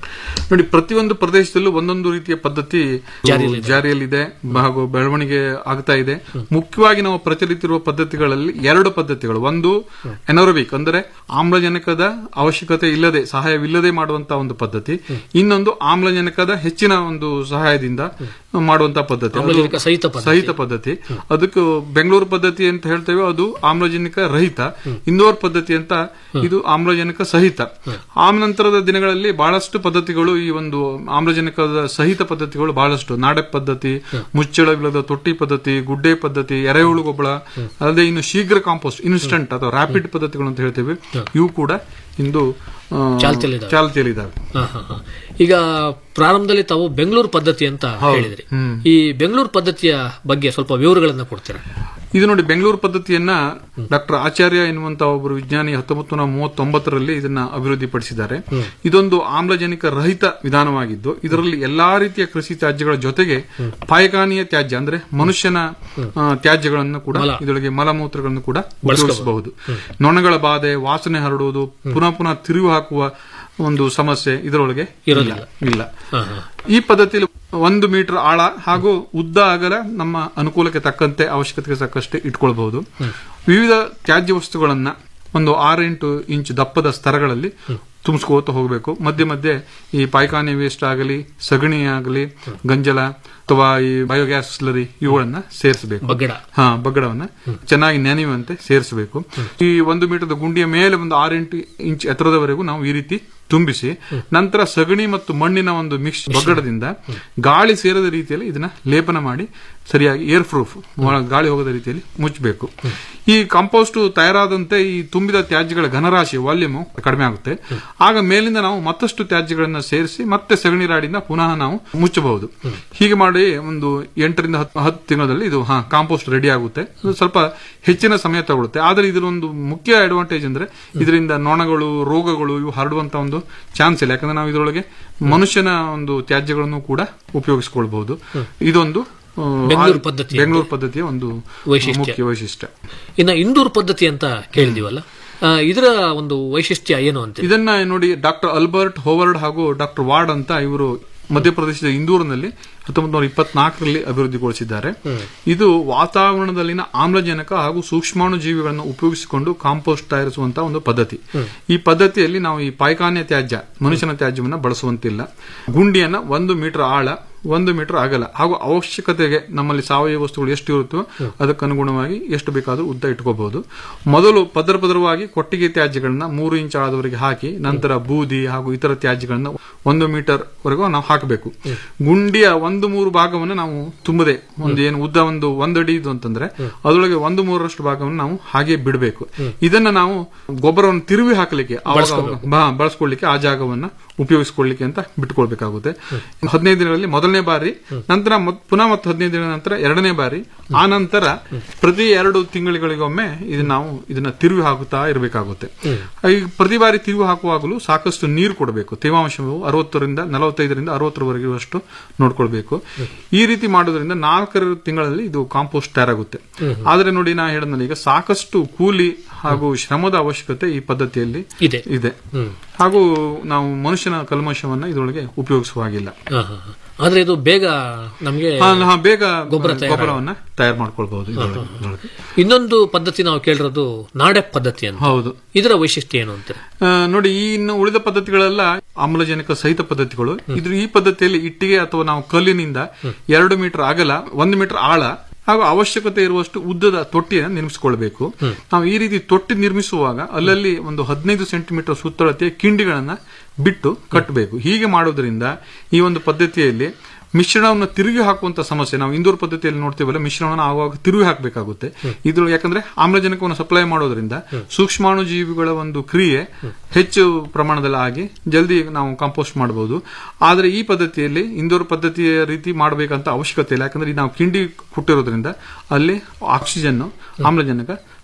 ನೋಡಿ ಪ್ರತಿಯೊಂದು ಪ್ರದೇಶದಲ್ಲೂ ಒಂದೊಂದು ರೀತಿಯ ಪದ್ಧತಿ ಜಾರಿಯಲ್ಲಿದೆ. ಜಾರಿಯಲ್ಲಿದೆ ಹಾಗೂ ಬೆಳವಣಿಗೆ ಆಗ್ತಾ ಇದೆ ಮುಖ್ಯವಾಗಿ ನಾವು ಪ್ರಚಲಿತಿರುವ ಪದ್ಧತಿಗಳಲ್ಲಿ ಎರಡು ಪದ್ಧತಿಗಳು ಒಂದು ಎನೋರಬಿಕ್ ಅಂದರೆ ಆಮ್ಲಜನಕದ ಅವಶ್ಯಕತೆ ಇಲ್ಲದೆ ಸಹಾಯವಿಲ್ಲದೆ ಮಾಡುವಂತಹ ಒಂದು ಪದ್ಧತಿ ಇನ್ನೊಂದು ಆಮ್ಲಜನಕದ ಹೆಚ್ಚಿನ ಒಂದು ಸಹಾಯದಿಂದ ಮಾಡುವಂತಹ ಪದ್ಧತಿ ಅದು ಆಮ್ಲಜನಕ ಸಹಿತ ಪದ್ಧತಿ. ಸಹಿತ ಪದ್ಧತಿ ಅದಕ್ಕೆ ಬೆಂಗಳೂರು ಪದ್ಧತಿ ಅಂತ ಹೇಳ್ತೇವೆ ಅದು ಆಮ್ಲಜನಕ ರಹಿತ ಇಂದೋರ್ ಪದ್ಧತಿ ಅಂತ ಇದು ಆಮ್ಲಜನಕ ಸಹಿತ ಆ ನಂತರದ ದಿನಗಳಲ್ಲಿ ಬಹಳಷ್ಟು ಪದ್ಧತಿಗಳು ಈ ಒಂದು ಆಮ್ಲಜನಕದ ಸಹಿತ ಪದ್ಧತಿಗಳು ಬಹಳಷ್ಟು ನಾಡೆ ಪದ್ಧತಿ ಮುಚ್ಚಳವಿಲ್ಲದ ತೊಟ್ಟಿ ಪದ್ಧತಿ ಗುಡ್ಡೆ ಪದ್ಧತಿ ಎರೆಹುಳು ಗೊಬ್ಬರ ಅಲ್ಲದೆ ಇನ್ನು ಶೀಘ್ರ ಕಾಂಪೋಸ್ಟ್ ಇನ್ಸ್ಟಂಟ್ ಅಥವಾ ರ್ಯಾಪಿಡ್ ಪದ್ಧತಿಗಳು ಅಂತ ಹೇಳ್ತೇವೆ ಇವು ಕೂಡ ಇಂದು ಆ, ಚಾಲ್ತಿಯಲ್ಲಿದ್ದಾವೆ. ಚಾಲ್ತಿಯಲ್ಲಿದ್ದಾವೆ ಹಾ, ಹಾ, ಹಾ. ಈಗ ಪ್ರಾರಂಭದಲ್ಲಿ ತಾವು ಬೆಂಗಳೂರು ಪದ್ಧತಿ ಅಂತ ಹೌದು. ಹೇಳಿದ್ರಿ ಹ್ಮ್. ಈ ಬೆಂಗಳೂರು ಪದ್ಧತಿಯ ಬಗ್ಗೆ ಸ್ವಲ್ಪ ವಿವರಗಳನ್ನ ಕೊಡ್ತೀರಾ ಇದು ನೋಡಿ ಬೆಂಗಳೂರು ಪದ್ಧತಿಯನ್ನ ಡಾಕ್ಟರ್ ಆಚಾರ್ಯ ಎನ್ನುವಂತ ಒಬ್ಬರು ವಿಜ್ಞಾನಿ ಹತ್ತೊಂಬತ್ತು ನೂರ ಮೂವತ್ತೊಂಬತ್ತರಲ್ಲಿ ಇದನ್ನ ಅಭಿವೃದ್ಧಿಪಡಿಸಿದ್ದಾರೆ ಇದೊಂದು ಆಮ್ಲಜನಕ ರಹಿತ ವಿಧಾನವಾಗಿದ್ದು ಇದರಲ್ಲಿ ಎಲ್ಲಾ ರೀತಿಯ ಕೃಷಿ ತ್ಯಾಜ್ಯಗಳ ಜೊತೆಗೆ ಪಾಯಖಾನೀಯ ತ್ಯಾಜ್ಯ ಅಂದ್ರೆ ಮನುಷ್ಯನ ಆ, ತ್ಯಾಜ್ಯಗಳನ್ನು ಕೂಡ ಮಲ. ಇದರೊಳಗೆ ಮಲಮೂತ್ರಗಳನ್ನು ಕೂಡ ಉಪಯೋಗಿಸಬಹುದು ನೊಣಗಳ ಬಾಧೆ ವಾಸನೆ ಹರಡುವುದು ಪುನಃ ಪುನಃ ತಿರುವು ಹಾಕುವ ಒಂದು ಸಮಸ್ಯೆ ಇದರೊಳಗೆ ಇರೋದಿಲ್ಲ. ಇಲ್ಲ. ಇಲ್ಲ ಹಾ, ಹಾ. ಈ ಪದ್ಧತಿಯಲ್ಲಿ ಒಂದು ಮೀಟರ್ ಆಳ ಹಾಗೂ ಉದ್ದ ಅಗಲ ನಮ್ಮ ಅನುಕೂಲಕ್ಕೆ ತಕ್ಕಂತೆ ಅವಶ್ಯಕತೆಗೆ ತಕ್ಕಷ್ಟೇ ಇಟ್ಕೊಳ್ಬಹುದು ವಿವಿಧ ತ್ಯಾಜ್ಯ ವಸ್ತುಗಳನ್ನ ಒಂದು ಆರು ಎಂಟು ಇಂಚ್ ದಪ್ಪದ ಸ್ತರಗಳಲ್ಲಿ ತುಂಬಿಸ್ಕೋತ ಹೋಗಬೇಕು ಮಧ್ಯೆ ಮಧ್ಯೆ ಈ ಪಾಯ್ಖಾನೆ ವೇಸ್ಟ್ ಆಗಲಿ ಸಗಣಿ ಆಗಲಿ ಗಂಜಲ ಅಥವಾ ಈ ಬಯೋಗ್ಯಾಸ್ ಸ್ಲರಿ ಇವುಗಳನ್ನ ಸೇರಿಸಬೇಕು ಬಗ್ಗಡ. ಹಾ ಬಗ್ಗಡವನ್ನ ಚೆನ್ನಾಗಿ ನೆನೆಯುವಂತೆ ಸೇರಿಸಬೇಕು ಈ ಒಂದು ಮೀಟರ್ದ ಗುಂಡಿಯ ಮೇಲೆ ಒಂದು ಆರೆಂಟು ಇಂಚ್ ಎತ್ತರದವರೆಗೂ ನಾವು ಈ ರೀತಿ ತುಂಬಿಸಿ ನಂತರ ಸಗಣಿ ಮತ್ತು ಮಣ್ಣಿನ ಒಂದು ಮಿಕ್ಸ್ ಬಗ್ಗಡದಿಂದ ಗಾಳಿ ಸೇರದ ರೀತಿಯಲ್ಲಿ ಇದನ್ನ ಲೇಪನ ಮಾಡಿ ಸರಿಯಾಗಿ ಏರ್ ಪ್ರೂಫ್ ಗಾಳಿ ಹೋಗದ ರೀತಿಯಲ್ಲಿ ಮುಚ್ಚಬೇಕು ಈ ಕಾಂಪೋಸ್ಟ್ ತಯಾರಾದಂತೆ ಈ ತುಂಬಿದ ತ್ಯಾಜ್ಯಗಳ ಘನರಾಶಿ ವಾಲ್ಯೂಮ್ ಕಡಿಮೆ ಆಗುತ್ತೆ ಆಗ ಮೇಲಿಂದ ನಾವು ಮತ್ತಷ್ಟು ತ್ಯಾಜ್ಯಗಳನ್ನ ಸೇರಿಸಿ ಮತ್ತೆ ಸಗಣಿ ರಾಡಿಂದ ಪುನಃ ನಾವು ಮುಚ್ಚಬಹುದು ಹೀಗೆ ಮಾಡಿ ಒಂದು ಎಂಟರಿಂದ ಹತ್ತು ಹತ್ತು ತಿಂಗಳಲ್ಲಿ ಇದು ಹಾ ಕಾಂಪೋಸ್ಟ್ ರೆಡಿ ಆಗುತ್ತೆ ಇದು ಸ್ವಲ್ಪ ಹೆಚ್ಚಿನ ಸಮಯ ತಗೊಳುತ್ತೆ ಆದರೆ ಇದರ ಒಂದು ಮುಖ್ಯ ಅಡ್ವಾಂಟೇಜ್ ಅಂದ್ರೆ ಇದರಿಂದ ನೊಣಗಳು ರೋಗಗಳು ಇವು ಹರಡುವಂತ ಒಂದು ಚಾನ್ಸ್ ಇಲ್ಲ ಯಾಕಂದ್ರೆ ನಾವು ಇದರೊಳಗೆ ಮನುಷ್ಯನ ಒಂದು ತ್ಯಾಜ್ಯಗಳನ್ನು ಕೂಡ ಉಪಯೋಗಿಸಿಕೊಳ್ಬಹುದು ಇದೊಂದು ಆ, ಬೆಂಗಳೂರು ಪದ್ಧತಿ ಬೆಂಗಳೂರು ಪದ್ಧತಿಯ ಒಂದು ವೈಶಿಷ್ಟ್ಯ. ಮುಖ್ಯ ವೈಶಿಷ್ಟ್ಯ ಇನ್ನ ಇಂದೂರು ಪದ್ಧತಿ ಅಂತ ಕೇಳಿದಿವಲ್ಲ ಆ, ಇದರ ಒಂದು ವೈಶಿಷ್ಟ್ಯ ಏನು ಅಂತ ಇದನ್ನ ನೋಡಿ ಡಾಕ್ಟರ್ ಅಲ್ಬರ್ಟ್ ಹೋವರ್ಡ್ ಹಾಗೂ ಡಾಕ್ಟರ್ ವಾರ್ಡ್ ಅಂತ ಇವರು ಮಧ್ಯಪ್ರದೇಶದ ಇಂದೂರಿನಲ್ಲಿ ಹತ್ತೊಂಬತ್ತು ನೂರ ಇಪ್ಪತ್ನಾಲ್ಕರಲ್ಲಿ ಅಭಿವೃದ್ಧಿಗೊಳಿಸಿದ್ದಾರೆ ಇದು ವಾತಾವರಣದಲ್ಲಿನ ಆಮ್ಲಜನಕ ಹಾಗೂ ಸೂಕ್ಷ್ಮಾಣು ಜೀವಿಗಳನ್ನು ಉಪಯೋಗಿಸಿಕೊಂಡು ಕಾಂಪೋಸ್ಟ್ ತಯಾರಿಸುವಂತಹ ಒಂದು ಪದ್ಧತಿ ಈ ಪದ್ಧತಿಯಲ್ಲಿ ನಾವು ಈ ಪಾಯ್ಖಾನೆ ತ್ಯಾಜ್ಯ ಮನುಷ್ಯನ ತ್ಯಾಜ್ಯವನ್ನು ಬಳಸುವಂತಿಲ್ಲ ಗುಂಡಿಯನ್ನ ಒಂದು ಮೀಟರ್ ಆಳ ಒಂದು ಮೀಟರ್ ಅಗಲ ಹಾಗೂ ಅವಶ್ಯಕತೆಗೆ ನಮ್ಮಲ್ಲಿ ಸಾವಯವ ವಸ್ತುಗಳು ಎಷ್ಟು ಇರುತ್ತೋ ಅದಕ್ಕನುಗುಣವಾಗಿ ಎಷ್ಟು ಬೇಕಾದರೂ ಉದ್ದ ಇಟ್ಕೋಬಹುದು ಮೊದಲು ಪದರ ಪದರವಾಗಿ ಕೊಟ್ಟಿಗೆ ತ್ಯಾಜ್ಯಗಳನ್ನ ಮೂರು ಇಂಚ್ ಆಳದವರೆಗೆ ಹಾಕಿ ನಂತರ ಬೂದಿ ಹಾಗೂ ಇತರ ತ್ಯಾಜ್ಯಗಳನ್ನ ಒಂದು ಮೀಟರ್ ವರೆಗೂ ನಾವು ಹಾಕಬೇಕು ಗುಂಡಿಯ ಒಂದು ಮೂರು ಭಾಗವನ್ನು ನಾವು ತುಂಬದೆ ಒಂದು ಏನು ಉದ್ದ ಒಂದು ಒಂದಡಿ ಇದು ಅಂತಂದ್ರೆ ಅದರೊಳಗೆ ಒಂದು ಮೂರರಷ್ಟು ಭಾಗವನ್ನು ನಾವು ಹಾಗೆ ಬಿಡಬೇಕು ಇದನ್ನ ನಾವು ಗೊಬ್ಬರವನ್ನು ತಿರುವಿ ಹಾಕಲಿಕ್ಕೆ ಆವಾಗ ಬಾ- ಬಳಸ್ಕೊಳ್ಳಿಕ್ಕೆ ಆ ಜಾಗವನ್ನ ಉಪಯೋಗಿಸಿಕೊಳ್ಳಿಕ್ಕೆ ಅಂತ ಬಿಟ್ಕೊಳ್ಬೇಕಾಗುತ್ತೆ ಹದಿನೈದು ದಿನಗಳಲ್ಲಿ ಮೊದಲನೇ ಬಾರಿ ನಂತರ ಮತ್- ಪುನಃ ಮತ್ತು ಹದಿನೈದು ದಿನ ನಂತರ ಎರಡನೇ ಬಾರಿ ಆ ನಂತರ ಪ್ರತಿ ಎರಡು ತಿಂಗಳಿಗೊಮ್ಮೆ ಇದನ್ನ ನಾವು ಇದನ್ನ ತಿರುವಿ ಹಾಕುತ್ತಾ ಇರಬೇಕಾಗುತ್ತೆ ಈ ಪ್ರತಿ ಬಾರಿ ತಿರುವಿ ಹಾಕುವಾಗಲೂ ಸಾಕಷ್ಟು ನೀರು ಕೊಡಬೇಕು ತೇವಾಂಶವು ಅರವತ್ತರಿಂದ ನಲವತ್ತೈದರಿಂದ ಅರವತ್ತರವರೆಗೆ ಇರುವಷ್ಟು ನೋಡ್ಕೊಳ್ಬೇಕು ಈ ರೀತಿ ಮಾಡೋದ್ರಿಂದ ನಾಲ್ಕರ ತಿಂಗಳಲ್ಲಿ ಇದು ಕಾಂಪೋಸ್ಟ್ ತಯಾರಾಗುತ್ತೆ ಆದ್ರೆ ನೋಡಿ ನಾ ಹೇಳಿದ್ನಲ್ಲ ಈಗ ಸಾಕಷ್ಟು ಕೂಲಿ ಹಾಗೂ ಶ್ರಮದ ಅವಶ್ಯಕತೆ ಈ ಪದ್ಧತಿಯಲ್ಲಿ ಇದೆ. ಇದೆ ಹಾಗೂ ನಾವು ಮನುಷ್ಯನ ಕಲ್ಮಶವನ್ನ ಇದರೊಳಗೆ ಉಪಯೋಗಿಸುವ ಹಾಗಿಲ್ಲ ಹಾ, ಹಾ, ಹಾ. ಆದ್ರೆ ಇದು ಬೇಗ ನಮಗೆ ಹಾ, ಹಾ, ಬೇಗ ಗೊಬ್ಬರ ತಯಾರ- ಗೊಬ್ಬರವನ್ನ ತಯಾರು ಮಾಡ್ಕೊಳ್ಬಹುದು ಇದ್ರೊಳಗೆ- ಇದ್ರೊಳಗೆ. ಇನ್ನೊಂದು ಪದ್ಧತಿ ನಾವು ಕೇಳಿರೋದು ನಾಡೆ ಪದ್ಧತಿ ಅಂತ ಹೌದು ಇದರ ವೈಶಿಷ್ಟ್ಯ ಏನು ಅಂತ ಆ, ನೋಡಿ ಈ ಇನ್ನು ಉಳಿದ ಪದ್ಧತಿಗಳೆಲ್ಲ ಆಮ್ಲಜನಕ ಸಹಿತ ಪದ್ಧತಿಗಳು ಇದ್ರ ಈ ಪದ್ಧತಿಯಲ್ಲಿ ಇಟ್ಟಿಗೆ ಅಥವಾ ನಾವು ಕಲ್ಲಿನಿಂದ ಎರಡು ಮೀಟರ್ ಅಗಲ ಒಂದು ಮೀಟರ್ ಆಳ ಹಾಗೂ ಅವಶ್ಯಕತೆ ಇರುವಷ್ಟು ಉದ್ದದ ತೊಟ್ಟಿಯನ್ನು ನಿರ್ಮಿಸಿಕೊಳ್ಬೇಕು ನಾವು ಈ ರೀತಿ ತೊಟ್ಟಿ ನಿರ್ಮಿಸುವಾಗ ಅಲ್ಲಲ್ಲಿ ಒಂದು ಹದಿನೈದು ಸೆಂಟಿಮೀಟರ್ ಸುತ್ತಳತೆಯ ಕಿಂಡಿಗಳನ್ನ ಬಿಟ್ಟು ಕಟ್ಟಬೇಕು ಹೀಗೆ ಮಾಡೋದ್ರಿಂದ ಈ ಒಂದು ಪದ್ಧತಿಯಲ್ಲಿ ಮಿಶ್ರಣವನ್ನು ತಿರುಗಿ ಹಾಕುವಂತ ಸಮಸ್ಯೆ ನಾವು ಇಂದೂರ್ ಪದ್ಧತಿಯಲ್ಲಿ ನೋಡ್ತೀವಲ್ಲ ಮಿಶ್ರಣವನ್ನು ಆವಾಗ ತಿರುಗಿ ಹಾಕಬೇಕಾಗುತ್ತೆ ಇದ್ರ ಯಾಕಂದ್ರೆ ಆಮ್ಲಜನಕವನ್ನು ಸಪ್ಲೈ ಮಾಡೋದ್ರಿಂದ ಸೂಕ್ಷ್ಮಾಣು ಜೀವಿಗಳ ಒಂದು ಕ್ರಿಯೆ ಹೆಚ್ಚು ಪ್ರಮಾಣದಲ್ಲಿ ಆಗಿ ಜಲ್ದಿ ನಾವು ಕಾಂಪೋಸ್ಟ್ ಮಾಡಬಹುದು ಆದ್ರೆ ಈ ಪದ್ಧತಿಯಲ್ಲಿ ಇಂದೋರ್ ಪದ್ಧತಿಯ ರೀತಿ ಮಾಡಬೇಕಂತ ಅವಶ್ಯಕತೆ ಇಲ್ಲ ಯಾಕಂದ್ರೆ ಈ ನಾವು ಕಿಂಡಿ ಕೊಟ್ಟಿರೋದ್ರಿಂದ ಅಲ್ಲಿ ಆಕ್ಸಿಜನ್ ಆಮ್ಲಜನಕ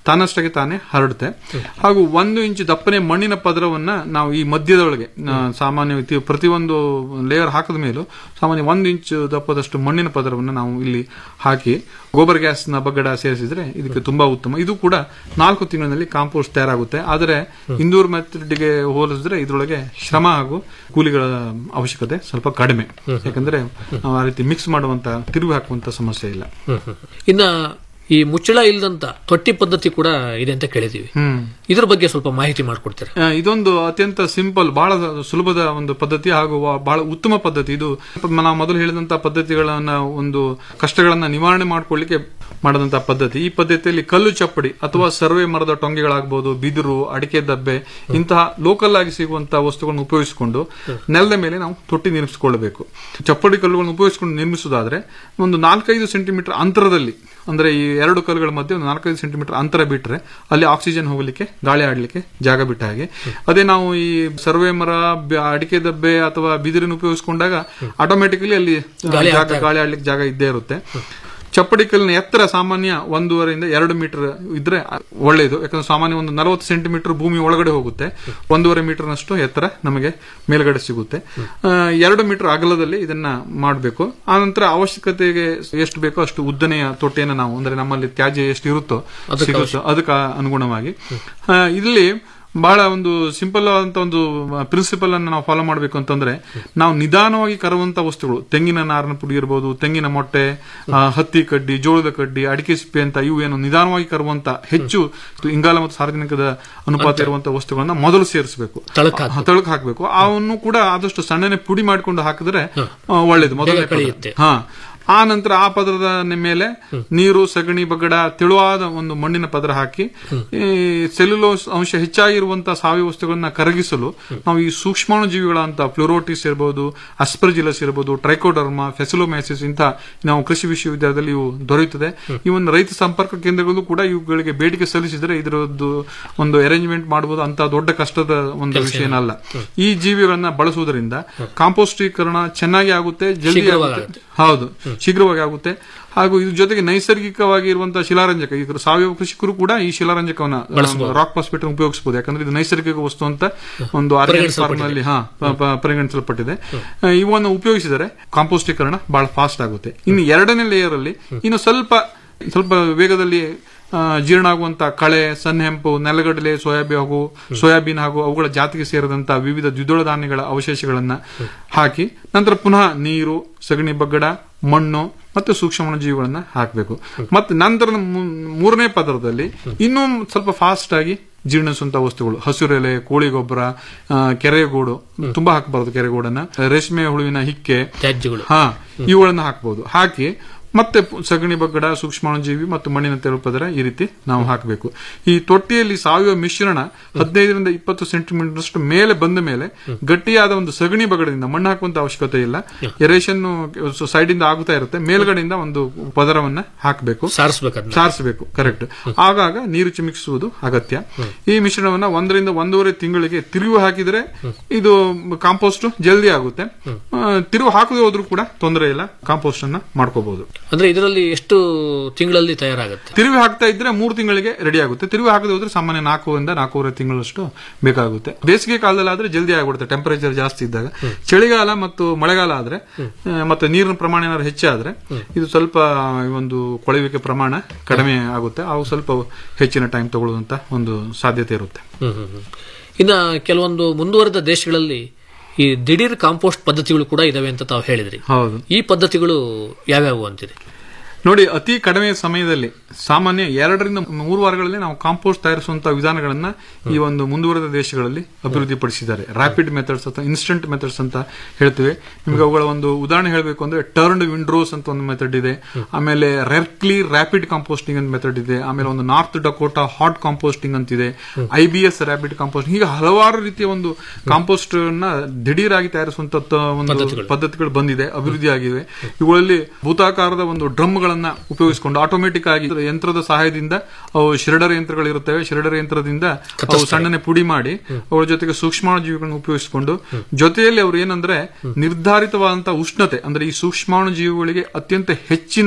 ತಾನಷ್ಟಕ್ಕೆ ತಾನೇ ಹರಡುತ್ತೆ ಹಾಗೂ ಒಂದು ಇಂಚು ದಪ್ಪನೆ ಮಣ್ಣಿನ ಪದರವನ್ನ ನಾವು ಈ ಮಧ್ಯದೊಳಗೆ ಆ, ಸಾಮಾನ್ಯ ರೀತಿ ಪ್ರತಿಯೊಂದು ಲೇಯರ್ ಹಾಕಿದ ಮೇಲೂ ಸಾಮಾನ್ಯ ಒಂದು ಇಂಚು ದಪ್ಪದಷ್ಟು ಮಣ್ಣಿನ ಪದರವನ್ನು ನಾವು ಇಲ್ಲಿ ಹಾಕಿ ಗೋಬರ್ ಗ್ಯಾಸ್ನ ಬಗ್ಗಡ ಸೇರಿಸಿದ್ರೆ ಇದಕ್ಕೆ ತುಂಬಾ ಉತ್ತಮ ಇದು ಕೂಡ ನಾಲ್ಕು ತಿಂಗಳಿನಲ್ಲಿ ಕಾಂಪೋಸ್ಟ್ ತಯಾರಾಗುತ್ತೆ ಆದರೆ ಇಂದೂರ್ ಮೆಥಡ್ಗೆ ಹೋಲಿಸಿದ್ರೆ ಇದರೊಳಗೆ ಶ್ರಮ ಹಾಗೂ ಕೂಲಿಗಳ ಅವಶ್ಯಕತೆ ಸ್ವಲ್ಪ ಕಡಿಮೆ ಯಾಕಂದ್ರೆ ನಾವು ಆ ರೀತಿ ಮಿಕ್ಸ್ ಮಾಡುವಂತ ತಿರುಗಿ ಹಾಕುವಂತ ಸಮಸ್ಯೆ ಇಲ್ಲ ಇನ್ನ ಈ ಮುಚ್ಚಳ ಇಲ್ಲದಂತ ತೊಟ್ಟಿ ಪದ್ಧತಿ ಕೂಡ ಇದೆ ಅಂತ ಕೇಳಿದೀವಿ ಹ್ಮ್ ಇದ್ರ ಬಗ್ಗೆ ಸ್ವಲ್ಪ ಮಾಹಿತಿ ಮಾಡ್ಕೊಡ್ತೀರಾ ಆ, ಇದೊಂದು ಅತ್ಯಂತ ಸಿಂಪಲ್ ಬಹಳ ಸುಲಭದ ಒಂದು ಪದ್ಧತಿ ಹಾಗೂ ವ- ಬಹಳ ಉತ್ತಮ ಪದ್ಧತಿ ಇದು ನಾವು ಮೊದಲು ಹೇಳಿದಂತ ಪದ್ಧತಿಗಳನ್ನ ಒಂದು ಕಷ್ಟಗಳನ್ನ ನಿವಾರಣೆ ಮಾಡ್ಕೊಳ್ಳಿಕ್ಕೆ ಮಾಡದಂತ ಪದ್ಧತಿ ಈ ಪದ್ಧತಿಯಲ್ಲಿ ಕಲ್ಲು ಚಪ್ಪಡಿ ಅಥವಾ ಸರ್ವೆ ಮರದ ಟೊಂಗೆಗಳಾಗಬಹುದು ಬಿದಿರು ಅಡಿಕೆ ದಬ್ಬೆ ಇಂತಹ ಲೋಕಲ್ ಆಗಿ ಸಿಗುವಂತಹ ವಸ್ತುಗಳನ್ನು ಉಪಯೋಗಿಸಿಕೊಂಡು ನೆಲದ ಮೇಲೆ ನಾವು ತೊಟ್ಟಿ ನಿರ್ಮಿಸಿಕೊಳ್ಳಬೇಕು ಚಪ್ಪಡಿ ಕಲ್ಲುಗಳನ್ನು ಉಪಯೋಗಿಸಿಕೊಂಡು ನಿರ್ಮಿಸುವುದಾದ್ರೆ ಒಂದು ನಾಲ್ಕೈದು ಸೆಂಟಿಮೀಟರ್ ಅಂತರದಲ್ಲಿ ಅಂದ್ರೆ ಈ ಎರಡು ಕಲ್ಲುಗಳ ಮಧ್ಯೆ ಒಂದು ನಾಲ್ಕೈದು ಸೆಂಟಿಮೀಟರ್ ಅಂತರ ಬಿಟ್ರೆ ಅಲ್ಲಿ ಆಕ್ಸಿಜನ್ ಹೋಗಲಿಕ್ಕೆ ಗಾಳಿ ಆಡಲಿಕ್ಕೆ ಜಾಗ ಬಿಟ್ಟ ಹಾಗೆ ಅದೇ ನಾವು ಈ ಸರ್ವೆ ಮರ ಬ- ಅಡಿಕೆ ದಬ್ಬೆ ಅಥವಾ ಬಿದಿರನ್ನು ಉಪಯೋಗಿಸಿಕೊಂಡಾಗ ಆಟೋಮೆಟಿಕಲಿ ಅಲ್ಲಿ ಗಾಳಿ ಜಾಗ ಆಡ್ತಾ ಗಾಳಿ ಆಡ್ಲಿಕ್ಕೆ ಜಾಗ ಇದ್ದೇ ಇರುತ್ತೆ ಚಪ್ಪಡಿ ಕಲ್ಲಿನ ಎತ್ತರ ಸಾಮಾನ್ಯ ಒಂದೂವರೆಯಿಂದ ಎರಡು ಮೀಟರ್ ಇದ್ರೆ ಒಳ್ಳೆಯದು ಯಾಕಂದ್ರೆ ಸಾಮಾನ್ಯ ಒಂದು ನಲವತ್ತು ಸೆಂಟಿಮೀಟರ್ ಭೂಮಿ ಒಳಗಡೆ ಹೋಗುತ್ತೆ ಒಂದೂವರೆ ಮೀಟರ್ನಷ್ಟು ಎತ್ತರ ನಮಗೆ ಮೇಲ್ಗಡೆ ಸಿಗುತ್ತೆ ಆ, ಎರಡು ಮೀಟರ್ ಅಗಲದಲ್ಲಿ ಇದನ್ನ ಮಾಡಬೇಕು ಆನಂತರ ಅವಶ್ಯಕತೆಗೆ ಎಷ್ಟು ಬೇಕೋ ಅಷ್ಟು ಉದ್ದನೆಯ ತೊಟ್ಟೆಯನ್ನು ನಾವು ಅಂದ್ರೆ ನಮ್ಮಲ್ಲಿ ತ್ಯಾಜ್ಯ ಎಷ್ಟು ಇರುತ್ತೋ ಅದಕ್ಕೆ ಸಿಗುತ್ತೋ ಅದಕ್ಕೆ ಅನುಗುಣವಾಗಿ ಆ, ಇಲ್ಲಿ ಬಹಳ ಒಂದು ಸಿಂಪಲ್ ಆದಂತ ಒಂದು ಪ್ರಿನ್ಸಿಪಲ್ ಅನ್ನು ನಾವು ಫಾಲೋ ಮಾಡಬೇಕು ಅಂತಂದ್ರೆ ನಾವು ನಿಧಾನವಾಗಿ ಕರುವಂತ ವಸ್ತುಗಳು ತೆಂಗಿನ ನಾರಿನ ಪುಡಿ ಇರಬಹುದು ತೆಂಗಿನ ಮೊಟ್ಟೆ ಆ, ಹತ್ತಿ ಕಡ್ಡಿ ಜೋಳದ ಕಡ್ಡಿ ಅಡಿಕೆ ಸಿಪ್ಪೆ ಅಂತ ಇವು ಏನು ನಿಧಾನವಾಗಿ ಕರುವಂತ ಹೆಚ್ಚು ಇಂಗಾಲ ಮತ್ತು ಸಾರ್ವಜನಿಕದ ಅನುಪಾತ ಇರುವಂತಹ ವಸ್ತುಗಳನ್ನ ಮೊದಲು ಸೇರಿಸಬೇಕು ತಳಕ್ ಹಾಕ್ಬೇಕು. ತಳಕ್ ಹಾಕಬೇಕು ಅವನ್ನು ಕೂಡ ಆದಷ್ಟು ಸಣ್ಣನೆ ಪುಡಿ ಮಾಡಿಕೊಂಡು ಹಾಕಿದ್ರೆ ಆ, ಒಳ್ಳೇದು ಮೊದಲನೇ ಬೇಗ ಕಳೆಯುತ್ತೆ. ಪದ. ಹಾ ಆ ನಂತರ ಆ ಪದರದ ಮೇಲೆ ನೀರು ಸಗಣಿ ಬಗ್ಗಡ ತೆಳುವಾದ ಒಂದು ಮಣ್ಣಿನ ಪದರ ಹಾಕಿ ಈ ಸೆಲ್ಯುಲೋಸ್ ಅಂಶ ಹೆಚ್ಚಾಗಿರುವಂತಹ ಸಾವಯವ ವಸ್ತುಗಳನ್ನ ಕರಗಿಸಲು ನಾವು ಈ ಸೂಕ್ಷ್ಮಾಣು ಜೀವಿಗಳಂತ ಫ್ಲೋರೋಟಿಸ್ ಇರಬಹುದು ಅಸ್ಪರ್ಜಿಲಸ್ ಇರಬಹುದು ಟ್ರೈಕೋಡರ್ಮಾ ಫೆಸಿಲೋಮ್ಯಾಸಿಸ್ ಇಂಥ ನಾವು ಕೃಷಿ ವಿಶ್ವವಿದ್ಯಾಲಯದಲ್ಲಿ ಇವು ದೊರೆಯುತ್ತದೆ ಇವನ್ ರೈತ ಸಂಪರ್ಕ ಕೇಂದ್ರಗಳು ಕೂಡ ಇವುಗಳಿಗೆ ಬೇಡಿಕೆ ಸಲ್ಲಿಸಿದರೆ ಇದರದ್ದು ಒಂದು ಅರೇಂಜ್ಮೆಂಟ್ ಮಾಡಬಹುದು ಅಂತ ದೊಡ್ಡ ಕಷ್ಟದ ಒಂದು ವಿಷಯ ಏನಲ್ಲ ಈ ಜೀವಿಗಳನ್ನ ಬಳಸುವುದರಿಂದ ಕಾಂಪೋಸ್ಟೀಕರಣ ಚೆನ್ನಾಗಿ ಆಗುತ್ತೆ ಜಲ್ದಿ ಶೀಘ್ರವಾಗಿ ಆಗುತ್ತೆ ಹೌದು ಶೀಘ್ರವಾಗಿ ಆಗುತ್ತೆ ಹಾಗೂ ಇದ್ರ ಜೊತೆಗೆ ನೈಸರ್ಗಿಕವಾಗಿ ಇರುವಂತಹ ಶಿಲಾರಂಜಕ ಈಗ ಸಾವಯವ ಕೃಷಿಕರು ಕೂಡ ಈ ಶಿಲಾರಂಜಕವನ್ನ ಬಳಸ್ಬೋದು. ರಾಕ್ ಪಾಸ್ಪೇಟ್ ಉಪಯೋಗಿಸಬಹುದು ಯಾಕಂದ್ರೆ ಇದು ನೈಸರ್ಗಿಕ ವಸ್ತು ಅಂತ ಒಂದು ಆರ್ಗ್ಯಾನಿಕ್ ಫಾರ್ಮ್ ನಲ್ಲಿ ಹಾ ಪ- ಪ- ಪರಿಗಣಿಸಲ್ಪಟ್ಟಿದೆ ಆ, ಇವನ್ನು ಉಪಯೋಗಿಸಿದರೆ ಕಾಂಪೋಸ್ಟೀಕರಣ ಬಹಳ ಫಾಸ್ಟ್ ಆಗುತ್ತೆ ಇನ್ನು ಎರಡನೇ ಲೇಯರ್ ಅಲ್ಲಿ ಇನ್ನು ಸ್ವಲ್ಪ ಸ್ವಲ್ಪ ವೇಗದಲ್ಲಿ ಆ, ಜೀರ್ಣ ಆಗುವಂತ ಕಳೆ ಸನ್ನೆಂಪು ನೆಲಗಡಲೆ ಸೋಯಾಬೀನ್ ಹಾಗೂ ಸೋಯಾಬೀನ್ ಹಾಗೂ ಅವುಗಳ ಜಾತಿಗೆ ಸೇರಿದಂತ ವಿವಿಧ ದ್ವಿದಳ ಧಾನ್ಯಗಳ ಅವಶೇಷಗಳನ್ನ ಹಾಕಿ ನಂತರ ಪುನಃ ನೀರು ಸಗಣಿ ಬಗ್ಗಡ ಮಣ್ಣು ಮತ್ತು ಸೂಕ್ಷ್ಮ ಜೀವಿಗಳನ್ನ ಹಾಕಬೇಕು ಮತ್ತೆ ನಂತರ ಮೂ- ಮೂರನೇ ಪದರದಲ್ಲಿ ಇನ್ನೂ ಸ್ವಲ್ಪ ಫಾಸ್ಟ್ ಆಗಿ ಜೀರ್ಣಿಸುವಂತ ವಸ್ತುಗಳು ಹಸಿರೆಲೆ ಕೋಳಿ ಗೊಬ್ಬರ ಆ, ಕೆರೆಗೂಡು ತುಂಬಾ ಹಾಕಬಾರದು ಕೆರೆಗೂಡನ್ನ ರೇಷ್ಮೆ ಹುಳುವಿನ ಹಿಕ್ಕೆ ತ್ಯಾಜ್ಯಗಳು ಹಾ ಇವುಗಳನ್ನ ಹಾಕಬಹುದು ಹಾಕಿ ಮತ್ತೆ ಪು- ಸಗಣಿ ಬಗ್ಗಡ ಸೂಕ್ಷ್ಮಾಣುಜೀವಿ ಮತ್ತು ಮಣ್ಣಿನ ತೆಳುಪದರ ಈ ರೀತಿ ನಾವು ಹಾಕಬೇಕು ಈ ತೊಟ್ಟಿಯಲ್ಲಿ ಸಾವಯವ ಮಿಶ್ರಣ ಹದಿನೈದರಿಂದ ಇಪ್ಪತ್ತು ಸೆಂಟಿಮೀಟರ್ ಮೇಲೆ ಬಂದ ಮೇಲೆ ಗಟ್ಟಿಯಾದ ಒಂದು ಸಗಣಿ ಬಗಡದಿಂದ ಮಣ್ಣು ಹಾಕುವಂತ ಅವಶ್ಯಕತೆ ಇಲ್ಲ ಎರೇಷನ್ ಸೈಡ್ ಇಂದ ಆಗುತ್ತಾ ಇರುತ್ತೆ ಮೇಲ್ಗಡೆಯಿಂದ ಒಂದು ಪದರವನ್ನ ಹಾಕಬೇಕು ಸಾರಿಸ್ಬೇಕದ್ನ ಸಾರಿಸಬೇಕು ಕರೆಕ್ಟ್ ಆಗಾಗ ನೀರು ಚಿಮುಕಿಸುವುದು ಅಗತ್ಯ ಈ ಮಿಶ್ರಣವನ್ನ ಒಂದರಿಂದ ಒಂದೂವರೆ ತಿಂಗಳಿಗೆ ತಿರುವು ಹಾಕಿದ್ರೆ ಇದು ಕಾಂಪೋಸ್ಟ್ ಜಲ್ದಿ ಆಗುತ್ತೆ ಆ, ತಿರುವು ಹಾಕದೆ ಹೋದ್ರೂ ಕೂಡ ತೊಂದರೆ ಇಲ್ಲ ಕಾಂಪೋಸ್ಟ್ ಅನ್ನ ಮಾಡ್ಕೋಬಹುದು ಅಂದ್ರೆ ಇದರಲ್ಲಿ ಎಷ್ಟು ತಿಂಗಳಲ್ಲಿ ತಯಾರಾಗುತ್ತೆ ತಿರುವಿ ಹಾಕ್ತಾ ಇದ್ರೆ ಮೂರು ತಿಂಗಳಿಗೆ ರೆಡಿ ಆಗುತ್ತೆ ತಿರುವಿ ಹಾಕದೆ ಹೋದ್ರೆ ಸಾಮಾನ್ಯ ನಾಲ್ಕೂರಿಂದ ನಾಲ್ಕೂವರೆ ತಿಂಗಳಷ್ಟು ಬೇಕಾಗುತ್ತೆ ಬೇಸಿಗೆ ಕಾಲದಲ್ಲಿ ಆದ್ರೆ ಜಲ್ದಿ ಆಗಿಬಿಡುತ್ತೆ ಟೆಂಪರೇಚರ್ ಜಾಸ್ತಿ ಇದ್ದಾಗ ಚಳಿಗಾಲ ಮತ್ತು ಮಳೆಗಾಲ ಆದ್ರೆ ಆ, ಮತ್ತೆ ನೀರಿನ ಪ್ರಮಾಣ ಏನಾದ್ರು ಹೆಚ್ಚಾದ್ರೆ ಇದು ಸ್ವಲ್ಪ ಈ ಒಂದು ಕೊಳೆಯುವಿಕೆ ಪ್ರಮಾಣ ಕಡಿಮೆ ಆಗುತ್ತೆ ಅವು ಸ್ವಲ್ಪ ಹೆಚ್ಚಿನ ಟೈಮ್ ತಗೊಳ್ಳುವಂತ ಒಂದು ಸಾಧ್ಯತೆ ಇರುತ್ತೆ ಹ್ಮ್ ಹ್ಮ್ ಹ್ಮ್. ಇನ್ನ ಕೆಲವೊಂದು ಮುಂದುವರೆದ ದೇಶಗಳಲ್ಲಿ ಈ ದಿಢೀರ್ ಕಾಂಪೋಸ್ಟ್ ಪದ್ಧತಿಗಳು ಕೂಡ ಇದಾವೆ ಅಂತ ತಾವು ಹೇಳಿದ್ರಿ ಹೌದು ಈ ಪದ್ಧತಿಗಳು ಯಾವ್ಯಾವು ಅಂತೀರಿ ನೋಡಿ ಅತಿ ಕಡಿಮೆ ಸಮಯದಲ್ಲಿ ಸಾಮಾನ್ಯ ಎರಡರಿಂದ ಮೂರು ವಾರಗಳಲ್ಲಿ ನಾವು ಕಾಂಪೋಸ್ಟ್ ತಯಾರಿಸುವಂತಹ ವಿಧಾನಗಳನ್ನ ಈ ಒಂದು ಮುಂದುವರೆದ ದೇಶಗಳಲ್ಲಿ ಅಭಿವೃದ್ಧಿಪಡಿಸಿದ್ದಾರೆ ರ್ಯಾಪಿಡ್ ಮೆಥಡ್ಸ್ ಅಥವಾ ಇನ್ಸ್ಟಂಟ್ ಮೆಥಡ್ಸ್ ಅಂತ ಹೇಳ್ತೀವಿ ನಿಮ್ಗೆ ಅವುಗಳ ಒಂದು ಉದಾಹರಣೆ ಹೇಳಬೇಕು ಅಂದ್ರೆ ಟರ್ನ್ಡ್ ವಿಂಡ್ರೋಸ್ ಅಂತ ಒಂದು ಮೆಥಡ್ ಇದೆ ಆಮೇಲೆ ರೆರ್ಕ್ಲಿ ರ್ಯಾಪಿಡ್ ಕಾಂಪೋಸ್ಟಿಂಗ್ ಅಂತ ಮೆಥಡ್ ಇದೆ ಆಮೇಲೆ ಒಂದು ನಾರ್ತ್ ಡಕೋಟಾ ಹಾಟ್ ಕಾಂಪೋಸ್ಟಿಂಗ್ ಅಂತಿದೆ I B S rapid composting ಹೀಗೆ ಹಲವಾರು ರೀತಿಯ ಒಂದು ಕಾಂಪೋಸ್ಟ್ ನ ದಿಢೀರಾಗಿ ತಯಾರಿಸುವಂತ ಒಂದು ಪದ್ಧತಿಗಳು. ಪದ್ಧತಿಗಳು ಬಂದಿದೆ ಅಭಿವೃದ್ಧಿ ಆಗಿವೆ ಇವುಗಳಲ್ಲಿ ಭೂತಾಕಾರದ ಒಂದು ಡ್ರಮ್ಗಳನ್ನ ಉಪಯೋಗಿಸಿಕೊಂಡು ಆಟೋಮೆಟಿಕ್ ಆಗಿ ಯಂತ್ರದ ಸಹಾಯದಿಂದ ಅವು ಶಿರಡರ್ ಯಂತ್ರಗಳಿರುತ್ತವೆ ಶಿರಡರ್ ಯಂತ್ರದಿಂದ ಅವು ಸಣ್ಣನೆ ಪುಡಿ ಮಾಡಿ ಅವರ ಜೊತೆಗೆ ಸೂಕ್ಷ್ಮಾಣು ಜೀವಿಗಳನ್ನು ಉಪಯೋಗಿಸಿಕೊಂಡು ಜೊತೆಯಲ್ಲಿ ಅವರು ಏನಂದ್ರೆ ನಿರ್ಧಾರಿತವಾದಂತಹ ಉಷ್ಣತೆ ಅಂದ್ರೆ ಈ ಸೂಕ್ಷ್ಮಾಣು ಜೀವಿಗಳಿಗೆ ಅತ್ಯಂತ ಹೆಚ್ಚಿನ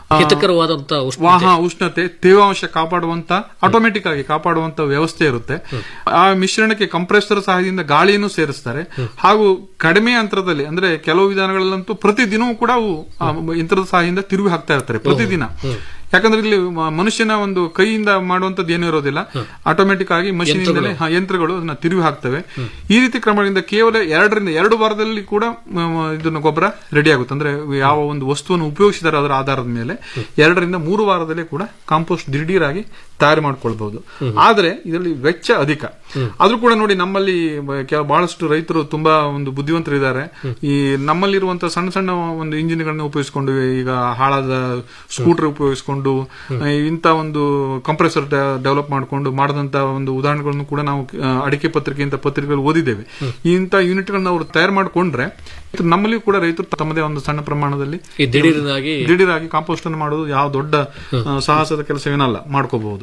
ಹಿತಕರವಾದಂತ ಉಷ್ಣ ವಾಹ ಉಷ್ಣತೆ ತೇವಾಂಶ ಕಾಪಾಡುವಂತ ಆಟೋಮೆಟಿಕ್ ಆಗಿ ಕಾಪಾಡುವಂತ ವ್ಯವಸ್ಥೆ ಇರುತ್ತೆ ಆ ಮಿಶ್ರಣಕ್ಕೆ ಕಂಪ್ರೆಸರ್ ಸಹಾಯದಿಂದ ಗಾಳಿಯನ್ನು ಸೇರಿಸ್ತಾರೆ ಹಾಗೂ ಕಡಿಮೆ ಅಂತರದಲ್ಲಿ ಅಂದ್ರೆ ಕೆಲವು ವಿಧಾನಗಳಲ್ಲಂತೂ ಪ್ರತಿದಿನವೂ ಕೂಡ ಅವು ಆ ಯಂತ್ರದ ಸಹಾಯದಿಂದ ತಿರುಗಿ ಹಾಕ್ತಾ ಇರ್ತಾರೆ ಪ್ರತಿದಿನ ಯಾಕಂದ್ರೆ ಇಲ್ಲಿ ಮ- ಮನುಷ್ಯನ ಒಂದು ಕೈಯಿಂದ ಮಾಡುವಂತದ್ದು ಏನೂ ಇರೋದಿಲ್ಲ ಆಟೋಮೆಟಿಕ್ ಆಗಿ ಮಷೀನ್ ಇಂದಲೇ ಹಾ, ಯಂತ್ರಗಳು ಅದನ್ನ ತಿರುಗಿ ಹಾಕ್ತವೆ ಈ ರೀತಿ ಕ್ರಮಗಳಿಂದ ಕೇವಲ ಎರಡರಿಂದ ಎರಡು ವಾರದಲ್ಲಿ ಕೂಡ ಮ- ಮ- ಇದನ್ನ ಗೊಬ್ಬರ ರೆಡಿ ಆಗುತ್ತೆ ಅಂದ್ರೆ ಯಾವ ಒಂದು ವಸ್ತುವನ್ನು ಉಪಯೋಗಿಸಿದಾರೆ ಅದರ ಆಧಾರದ ಮೇಲೆ ಎರಡರಿಂದ ಮೂರು ವಾರದಲ್ಲೇ ಕೂಡ ಕಾಂಪೋಸ್ಟ್ ದಿಢೀರಾಗಿ ತಯಾರು ಮಾಡ್ಕೊಳ್ಬಹುದು ಆದ್ರೆ ಇದರಲ್ಲಿ ವೆಚ್ಚ ಅಧಿಕ ಆದ್ರೂ ಕೂಡ ನೋಡಿ ನಮ್ಮಲ್ಲಿ ಬ- ಕೆಲ ಬಹಳಷ್ಟು ರೈತರು ತುಂಬಾ ಒಂದು ಬುದ್ಧಿವಂತರಿದ್ದಾರೆ ಈ ನಮ್ಮಲ್ಲಿರುವಂತಹ ಸಣ್ಣ ಸಣ್ಣ ಒಂದು ಇಂಜಿನ್ಗಳನ್ನ ಉಪಯೋಗಿಸಿಕೊಂಡು ಈಗ ಹಾಳಾದ ಸ್ಕೂಟರ್ ಉಪಯೋಗಿಸಿಕೊಂಡು ಇಂಥ ಒಂದು ಕಂಪ್ರೆಸರ್ ಡೆವಲಪ್ ಮಾಡಿಕೊಂಡು ಮಾಡಿದಂತ ಒಂದು ಉದಾಹರಣೆಗಳನ್ನು ಕೂಡ ನಾವು ಆ, ಅಡಿಕೆ ಪತ್ರಿಕೆ ಇಂಥ ಪತ್ರಿಕೆಗಳು ಓದಿದ್ದೇವೆ ಇಂಥ ಯೂನಿಟ್ಗಳನ್ನ ಅವರು ತಯಾರು ಮಾಡಿಕೊಂಡ್ರೆ ನಮ್ಮಲ್ಲಿ ಕೂಡ ರೈತರು ತಮ್ಮದೇ ಒಂದು ಸಣ್ಣ ಪ್ರಮಾಣದಲ್ಲಿ ಈ ದಿಢೀರನಾಗಿ ದಿಢೀರಾಗಿ ಕಾಂಪೋಸ್ಟ್ ಅನ್ನು ಮಾಡೋದು ಯಾವ ದೊಡ್ಡ ಆ, ಸಾಹಸದ ಕೆಲಸವೇನಲ್ಲ ಮಾಡ್ಕೋಬಹುದು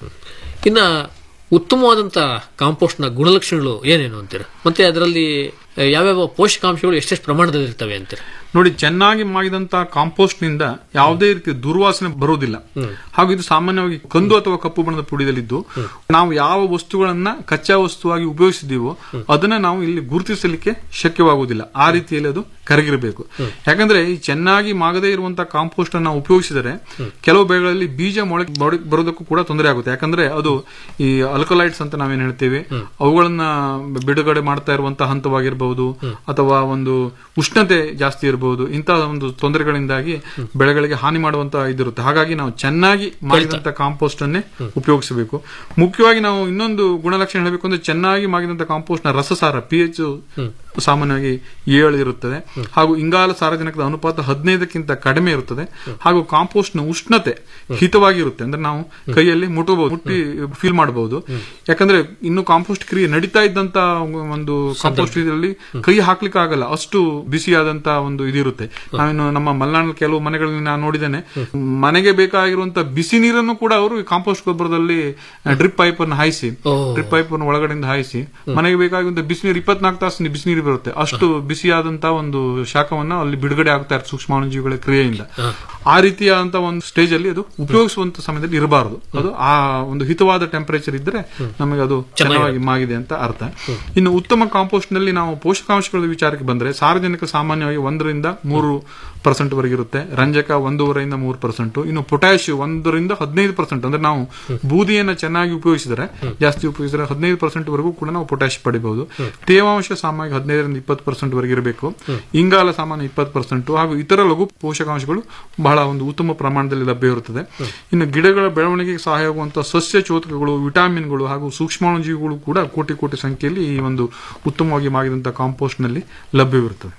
ಇನ್ನ ಉತ್ತಮವಾದಂತ ಕಾಂಪೋಸ್ಟ್ ನ ಗುಣಲಕ್ಷಣಗಳು ಏನೇನು ಅಂತೀರ ಮತ್ತೆ ಅದರಲ್ಲಿ ಆ, ಯಾವ್ಯಾವ ಪೋಷಕಾಂಶಗಳು ಎಷ್ಟೆಷ್ಟು ಪ್ರಮಾಣದಲ್ಲಿ ಇರ್ತವೆ ಅಂತೀರ ನೋಡಿ ಚೆನ್ನಾಗಿ ಮಾಡಿದಂತ ಕಾಂಪೋಸ್ಟ್ ನಿಂದ ಯಾವುದೇ ರೀತಿ ದುರ್ವಾಸನೆ ಬರುವುದಿಲ್ಲ ಹಾಗೂ ಇದು ಸಾಮಾನ್ಯವಾಗಿ ಕಂದು ಅಥವಾ ಕಪ್ಪು ಬಣ್ಣದ ಪುಡಿದಲ್ಲಿದ್ದು ನಾವು ಯಾವ ವಸ್ತುಗಳನ್ನ ಕಚ್ಚಾ ವಸ್ತುವಾಗಿ ಉಪಯೋಗಿಸಿದ್ದೀವೋ ಅದನ್ನ ನಾವು ಇಲ್ಲಿ ಗುರುತಿಸಲಿಕ್ಕೆ ಶಕ್ಯವಾಗುವುದಿಲ್ಲ ಆ ರೀತಿಯಲ್ಲಿ ಅದು ಕರಗಿರಬೇಕು ಯಾಕಂದ್ರೆ ಈ ಚೆನ್ನಾಗಿ ಮಾಗದೇ ಇರುವಂತಹ ಕಾಂಪೋಸ್ಟ್ ಅನ್ನ ನಾವು ಉಪಯೋಗಿಸಿದರೆ ಕೆಲವು ಬೆಳೆಗಳಲ್ಲಿ ಬೀಜ ಮೊಳಕೆ ಬರೋ- ಬರೋದಕ್ಕೂ ಕೂಡ ತೊಂದರೆ ಆಗುತ್ತೆ ಯಾಕಂದ್ರೆ ಅದು ಈ ಅಲ್ಕಲೈಟ್ಸ್ ಅಂತ ನಾವೇನ್ ಹೇಳ್ತೇವೆ ಅವುಗಳನ್ನ ಬಿಡುಗಡೆ ಮಾಡ್ತಾ ಇರುವಂತಹ ಹಂತವಾಗಿರಬಹುದು ಅಥವಾ ಒಂದು ಉಷ್ಣತೆ ಜಾಸ್ತಿ ಇರಬಹುದು ಇಂತಹ ಒಂದು ತೊಂದರೆಗಳಿಂದಾಗಿ ಬೆಳೆಗಳಿಗೆ ಹಾನಿ ಮಾಡುವಂತ ಇದಿರುತ್ತೆ ಹಾಗಾಗಿ ನಾವು ಚೆನ್ನಾಗಿ ಮಾಡಿದಂತ ಕಾಂಪೋಸ್ಟ್ ಅನ್ನೇ ಉಪಯೋಗಿಸಬೇಕು ಮುಖ್ಯವಾಗಿ ನಾವು ಇನ್ನೊಂದು ಗುಣಲಕ್ಷಣ ಹೇಳಬೇಕು ಅಂದ್ರೆ ಚೆನ್ನಾಗಿ ಮಾಡಿದಂತ ಕಾಂಪೋಸ್ಟ್ ನ ರಸಸಾರ ಪಿ ಎಚ್ ಸಾಮಾನ್ಯವಾಗಿ ಏಳು ಇರುತ್ತದೆ ಹಾಗೂ ಇಂಗಾಲ ಸಾರಜನಕದ ಅನುಪಾತ ಹದಿನೈದಕ್ಕಿಂತ ಕಡಿಮೆ ಇರುತ್ತದೆ ಹಾಗೂ ಕಾಂಪೋಸ್ಟ್ ನ ಉಷ್ಣತೆ ಹಿತವಾಗಿರುತ್ತೆ ಅಂದ್ರೆ ನಾವು ಕೈಯಲ್ಲಿ ಮುಟ್ಟಬಹುದು ಮುಟ್ಟಿ ಫೀಲ್ ಮಾಡಬಹುದು ಯಾಕಂದ್ರೆ ಇನ್ನು ಕಾಂಪೋಸ್ಟ್ ಕ್ರಿಯೆ ನಡೀತಾ ಇದ್ದಂತ ಒಂದು ಕಾಂಪೋಸ್ಟ್ ಇದರಲ್ಲಿ ಕೈ ಹಾಕ್ಲಿಕ್ಕೆ ಆಗಲ್ಲ ಅಷ್ಟು ಬಿಸಿಯಾದಂತ ಒಂದು ಇದಿರುತ್ತೆ ನಾವಿನ್ನು ನಮ್ಮ ಮಲೆನಾಡಿನ ಕೆಲವು ಮನೆಗಳಲ್ಲಿ ನಾನು ನೋಡಿದ್ದೇನೆ ಮನೆಗೆ ಬೇಕಾಗಿರುವಂತ ಬಿಸಿ ನೀರನ್ನು ಕೂಡ ಅವರು ಈ ಕಾಂಪೋಸ್ಟ್ ಗೊಬ್ಬರದಲ್ಲಿ ಡ್ರಿಪ್ ಪೈಪ್ ಅನ್ನು ಹಾಯಿಸಿ ಡ್ರಿಪ್ ಪೈಪ್ ಅನ್ನು ಒಳಗಡೆಯಿಂದ ಹಾಯಿಸಿ ಮನೆಗೆ ಬೇಕಾಗಿರುವಂತ ಬಿಸಿನೀರು ಇಪ್ಪತ್ನಾಲ್ಕು ತಾಸು ಬಿಸಿನೀರು ಬರುತ್ತೆ ಅಷ್ಟು ಬಿಸಿಯಾದಂತ ಒಂದು ಶಾಖವನ್ನ ಅಲ್ಲಿ ಬಿಡುಗಡೆ ಆಗ್ತಾ ಇರುತ್ತೆ ಸೂಕ್ಷ್ಮಾಣುಜೀವಿಗಳ ಕ್ರಿಯೆಯಿಂದ ಆ ರೀತಿಯಾದಂತ ಒಂದು ಸ್ಟೇಜ್ ಅಲ್ಲಿ ಅದು ಉಪಯೋಗಿಸುವಂತ ಸಮಯದಲ್ಲಿ ಇರಬಾರದು ಅದು ಆ ಒಂದು ಹಿತವಾದ ಟೆಂಪರೇಚರ್ ಇದ್ರೆ ನಮಗೆ ಅದು ಚೆನ್ನಾಗಿ ಮಾಗಿದೆ ಅಂತ ಅರ್ಥ ಇನ್ನು ಉತ್ತಮ ಕಾಂಪೋಸ್ಟ್ ನಲ್ಲಿ ನಾವು ಪೋಷಕಾಂಶಗಳ ವಿಚಾರಕ್ಕೆ ಬಂದ್ರೆ ಸಾರ್ವಜನಿಕ ಸಾಮಾನ್ಯವಾಗಿ ಒಂದರಿಂದ ಮೂರು ಪರ್ಸೆಂಟ್ ವರೆಗೆ ಇರುತ್ತೆ ರಂಜಕ ಒಂದೂವರೆಯಿಂದ ಮೂರು ಪರ್ಸೆಂಟ್ ಇನ್ನು ಪೊಟ್ಯಾಶ್ ಒಂದರಿಂದ ಹದಿನೈದು ಪರ್ಸೆಂಟ್ ಅಂದ್ರೆ ನಾವು ಬೂದಿಯನ್ನ ಚೆನ್ನಾಗಿ ಉಪಯೋಗಿಸಿದ್ರೆ ಜಾಸ್ತಿ ಉಪಯೋಗಿಸಿದ್ರೆ ಹದಿನೈದು ಪರ್ಸೆಂಟ್ ವರೆಗೂ ಕೂಡ ನಾವು ಪೊಟ್ಯಾಶ್ ಪಡಿಬಹುದು ತೇವಾಂಶ ಸಾಮಾನ್ಯ ಹದಿನೈದರಿಂದ ಇಪ್ಪತ್ತು ಪರ್ಸೆಂಟ್ ವರೆಗೆ ಇರಬೇಕು ಇಂಗಾಲ ಸಾಮಾನ್ಯ ಇಪ್ಪತ್ತು ಪರ್ಸೆಂಟ್ ಹಾಗೂ ಇತರ ಲಘು ಪೋಷಕಾಂಶಗಳು ಬಹಳ ಒಂದು ಉತ್ತಮ ಪ್ರಮಾಣದಲ್ಲಿ ಲಭ್ಯ ಇರುತ್ತದೆ ಇನ್ನು ಗಿಡಗಳ ಬೆಳವಣಿಗೆಗೆ ಸಹಾಯವಾಗುವಂತಹ ಸಸ್ಯ ಚೋದಕಗಳು ವಿಟಾಮಿನ್ಗಳು ಹಾಗೂ ಸೂಕ್ಷ್ಮಾಣುಜೀವಿಗಳು ಕೂಡ ಕೋಟಿ ಕೋಟಿ ಸಂಖ್ಯೆಯಲ್ಲಿ ಈ ಒಂದು ಉತ್ತಮವಾಗಿ ಮಾಡಿದಂತಹ ಕಾಂಪೋಸ್ಟ್ ನಲ್ಲಿ ಲಭ್ಯವಿರುತ್ತದೆ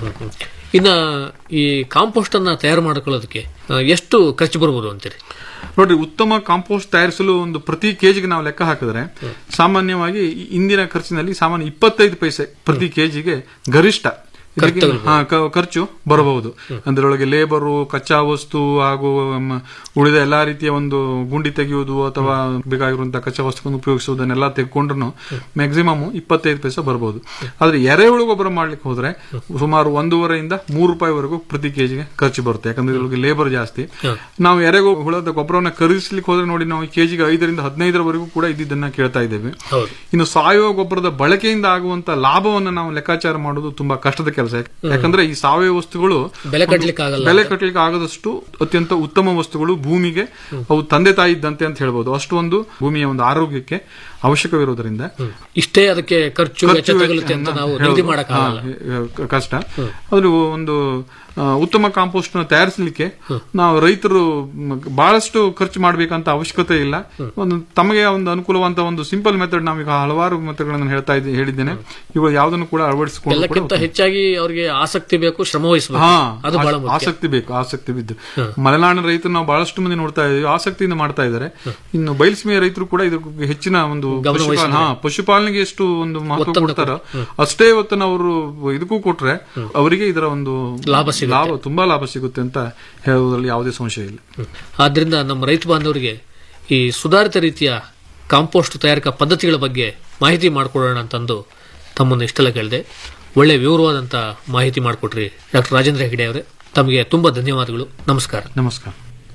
ಇನ್ನ ಈ ಕಾಂಪೋಸ್ಟ್ ಅನ್ನ ತಯಾರು ಮಾಡ್ಕೊಳ್ಳೋದಕ್ಕೆ ಆ, ಎಷ್ಟು ಖರ್ಚು ಬರ್ಬೋದು ಅಂತೀರಿ ನೋಡ್ರಿ ಉತ್ತಮ ಕಾಂಪೋಸ್ಟ್ ತಯಾರಿಸಲು ಒಂದು ಪ್ರತಿ ಕೆಜಿಗೆ ನಾವು ಲೆಕ್ಕ ಹಾಕಿದ್ರೆ ಸಾಮಾನ್ಯವಾಗಿ ಈ ಇಂದಿನ ಖರ್ಚಿನಲ್ಲಿ ಸಾಮಾನ್ಯ ಇಪ್ಪತ್ತೈದು ಪೈಸೆ ಪ್ರತಿ ಕೆಜಿಗೆ ಗರಿಷ್ಠ ಇದಕ್ಕೆ- ಹಾ, ಕ- ಖರ್ಚು ಬರಬಹುದು ಅದರೊಳಗೆ ಲೇಬರು ಕಚ್ಚಾ ವಸ್ತು ಹಾಗೂ ಮ, ಉಳಿದ ಎಲ್ಲಾ ರೀತಿಯ ಒಂದು ಗುಂಡಿ ತೆಗೆಯುವುದು ಅಥವಾ ಬೇಕಾಗಿರುವಂತಹ ಕಚ್ಚಾ ವಸ್ತುವನ್ನು ಉಪಯೋಗಿಸುವುದನ್ನೆಲ್ಲ ತೆಗೆದುಕೊಂಡ್ರು ಮ್ಯಾಕ್ಸಿಮಮ್ ಇಪ್ಪತ್ತೈದು ಪೈಸೆ ಬರಬಹುದು ಆದ್ರೆ ಎರೆಹುಳು ಗೊಬ್ಬರ ಮಾಡ್ಲಿಕ್ಕೆ ಹೋದ್ರೆ ಸುಮಾರು ಒಂದೂವರೆಯಿಂದ ಮೂರು ರೂಪಾಯಿವರೆಗೂ ಪ್ರತಿ ಕೆಜಿಗೆ ಖರ್ಚು ಬರುತ್ತೆ ಯಾಕಂದ್ರೆ ಇದರೊಳಗೆ ಲೇಬರ್ ಜಾಸ್ತಿ ನಾವು ಎರೆ ಹುಳದ ಗೊಬ್ಬರವನ್ನ ಖರೀದಿಸ್ಲಿಕ್ಕೆ ಹೋದ್ರೆ ನೋಡಿ ನಾವು ಕೆಜಿಗೆ ಐದರಿಂದ ಹದಿನೈದರವರೆಗೂ ಕೂಡ ಇದ್ದಿದ್ದನ್ನ ಕೇಳ್ತಾ ಇದ್ದೇವೆ ಇನ್ನು ಸಾವಯವ ಗೊಬ್ಬರದ ಬಳಕೆಯಿಂದ ಆಗುವಂತ ಲಾಭವನ್ನು ನಾವು ಲೆಕ್ಕಾಚಾರ ಮಾಡೋದು ತುಂಬಾ ಕಷ್ಟದ ಕೆಲಸ ಯಾಕಂದ್ರೆ ಈ ಸಾವಯವ ವಸ್ತುಗಳು ಬೆಲೆ ಕಟ್ಲಿಕ್ಕೆ ಆಗಲ್ಲ ಬೆಲೆ ಕಟ್ಟಲಿಕ್ಕೆ ಆಗದಷ್ಟು ಅತ್ಯಂತ ಉತ್ತಮ ವಸ್ತುಗಳು ಭೂಮಿಗೆ ಅವು ತಂದೆ ತಾಯಿ ಇದ್ದಂತೆ ಅಂತ ಹೇಳ್ಬೋದು ಅಷ್ಟು ಒಂದು ಭೂಮಿಯ ಒಂದು ಆರೋಗ್ಯಕ್ಕೆ ಅವಶ್ಯಕವಿರೋದ್ರಿಂದ ಇಷ್ಟೇ ಅದಕ್ಕೆ ಖರ್ಚು ವೆಚ್ಚ ಖರ್ಚು ತಗಲುತ್ತೆ ಅಂತ ವೆಚ್ಚವನ್ನ ನಾವು ಹೇಳೋದು, ನಿಗದಿ ಮಾಡಕ್ಕಾಗಲ್ಲ ಹಾ, ಕ- ಕಷ್ಟ ಆದ್ರೂ ಒಂದು ಆ, ಉತ್ತಮ ಕಾಂಪೋಸ್ಟ್ ನ ತಯಾರಿಸಲಿಕ್ಕೆ ನಾವು ರೈತರು ಮ್, ಬಹಳಷ್ಟು ಖರ್ಚು ಮಾಡಬೇಕಂತ ಅವಶ್ಯಕತೆ ಇಲ್ಲ ಒಂದು ತಮಗೆ ಒಂದು ಅನುಕೂಲವಂತ ಒಂದು ಸಿಂಪಲ್ ಮೆಥಡ್ ನಾವೀಗ ಹಲವಾರು ಮೆಥಡ್ಗಳನ್ನು ಹೇಳ್ತಾ ಇದ್ದೆ ಹೇಳಿದ್ದೇನೆ ಇವುಗಳು ಯಾವುದನ್ನು ಕೂಡ ಅಳವಡಿಸಿಕೊಂಡು ಕೂಡ ಎಲ್ಲಕ್ಕಿಂತ ಹೆಚ್ಚಾಗಿ ಅವರಿಗೆ ಆಸಕ್ತಿ ಬೇಕು ಶ್ರಮ ವಹಿಸಬೇಕು ಹಾ ಅದು ಬಹಳ ಆಸ- ಮುಖ್ಯ ಆಸಕ್ತಿ ಬೇಕು ಆಸಕ್ತಿ ಬಿದ್ದು ಮಲೆನಾಡಿನ ರೈತರು ನಾವು ಬಹಳಷ್ಟು ಮಂದಿ ನೋಡ್ತಾ ಇದ್ದೀವಿ ಆಸಕ್ತಿಯಿಂದ ಮಾಡ್ತಾ ಇದ್ದಾರೆ ಇನ್ನು ಬಯಲುಸೀಮೆಯ ರೈತರು ಕೂಡ ಇದಕ್ಕೆ ಹೆಚ್ಚಿನ ಒಂದು ಗಮನ ಪಶುಪಾಲ- ವಹಿಸಿದ್ದಾರೆ. ಹಾ ಪಶುಪಾಲನೆಗೆ ಎಷ್ಟು ಒಂದು ಮಹತ್ವ ಒತ್ತನ್ನು ಕೊಡ್ತಾರೋ ಅಷ್ಟೇ ಒತ್ತನ್ನು ಅವರು ಇದಕ್ಕೂ ಕೊಟ್ರೆ ಅವರಿಗೆ ಇದರ ಒಂದು ಲಾಭ ಸಿಗುತ್ತೆ. ಲಾಭ ತುಂಬಾ ಲಾಭ ಸಿಗುತ್ತೆ ಅಂತ ಹೇಳುವುದರಲ್ಲಿ ಯಾವುದೇ ಸಂಶಯ ಇಲ್ಲ ಆದ್ರಿಂದ ನಮ್ಮ ರೈತ ಬಾಂಧವರಿಗೆ ಈ ಸುಧಾರಿತ ರೀತಿಯ ಕಾಂಪೋಸ್ಟ್ ತಯಾರಿಕಾ ಪದ್ಧತಿಗಳ ಬಗ್ಗೆ ಮಾಹಿತಿ ಮಾಡಿಕೊಡೋಣ ಅಂತಂದು ತಮ್ಮನ್ನು ಇಷ್ಟೆಲ್ಲ ಕೇಳಿದೆ ಒಳ್ಳೆ ವಿವರವಾದಂಥ ಮಾಹಿತಿ ಮಾಡಿಕೊಟ್ರಿ ಡಾಕ್ಟರ್ ರಾಜೇಂದ್ರ ಹೆಗಡೆ ಅವರೇ ತಮಗೆ ತುಂಬಾ ಧನ್ಯವಾದಗಳು ನಮಸ್ಕಾರ ನಮಸ್ಕಾರ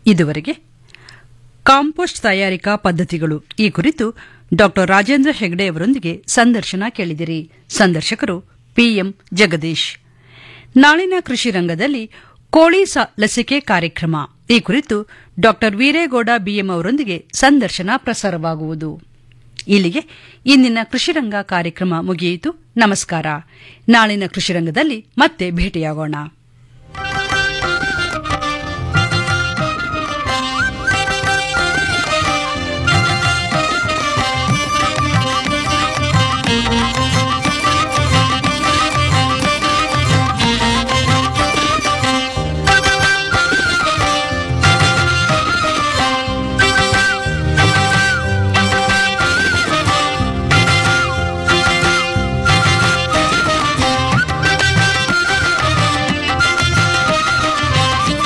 ಇದುವರೆಗೆ ಕಾಂಪೋಸ್ಟ್ ತಯಾರಿಕಾ ಪದ್ಧತಿಗಳು ಈ ಕುರಿತು ಡಾಕ್ಟರ್ ರಾಜೇಂದ್ರ ಹೆಗ್ಡೆ ಅವರೊಂದಿಗೆ ಸಂದರ್ಶನ ಕೇಳಿದಿರಿ ಸಂದರ್ಶಕರು ಪಿಎಂ ಜಗದೀಶ್ ನಾಳಿನ ಕೃಷಿ ರಂಗದಲ್ಲಿ ಕೋಳಿ ಸ- ಲಸಿಕೆ ಕಾರ್ಯಕ್ರಮ ಈ ಕುರಿತು ಡಾಕ್ಟರ್ ವೀರೇಗೌಡ ಬಿಎಂ ಅವರೊಂದಿಗೆ ಸಂದರ್ಶನ ಪ್ರಸಾರವಾಗುವುದು ಇಲ್ಲಿಗೆ ಇಂದಿನ ಕೃಷಿರಂಗ ಕಾರ್ಯಕ್ರಮ ಮುಗಿಯಿತು ನಮಸ್ಕಾರ ನಾಳಿನ ಕೃಷಿರಂಗದಲ್ಲಿ ಮತ್ತೆ ಭೇಟಿಯಾಗೋಣ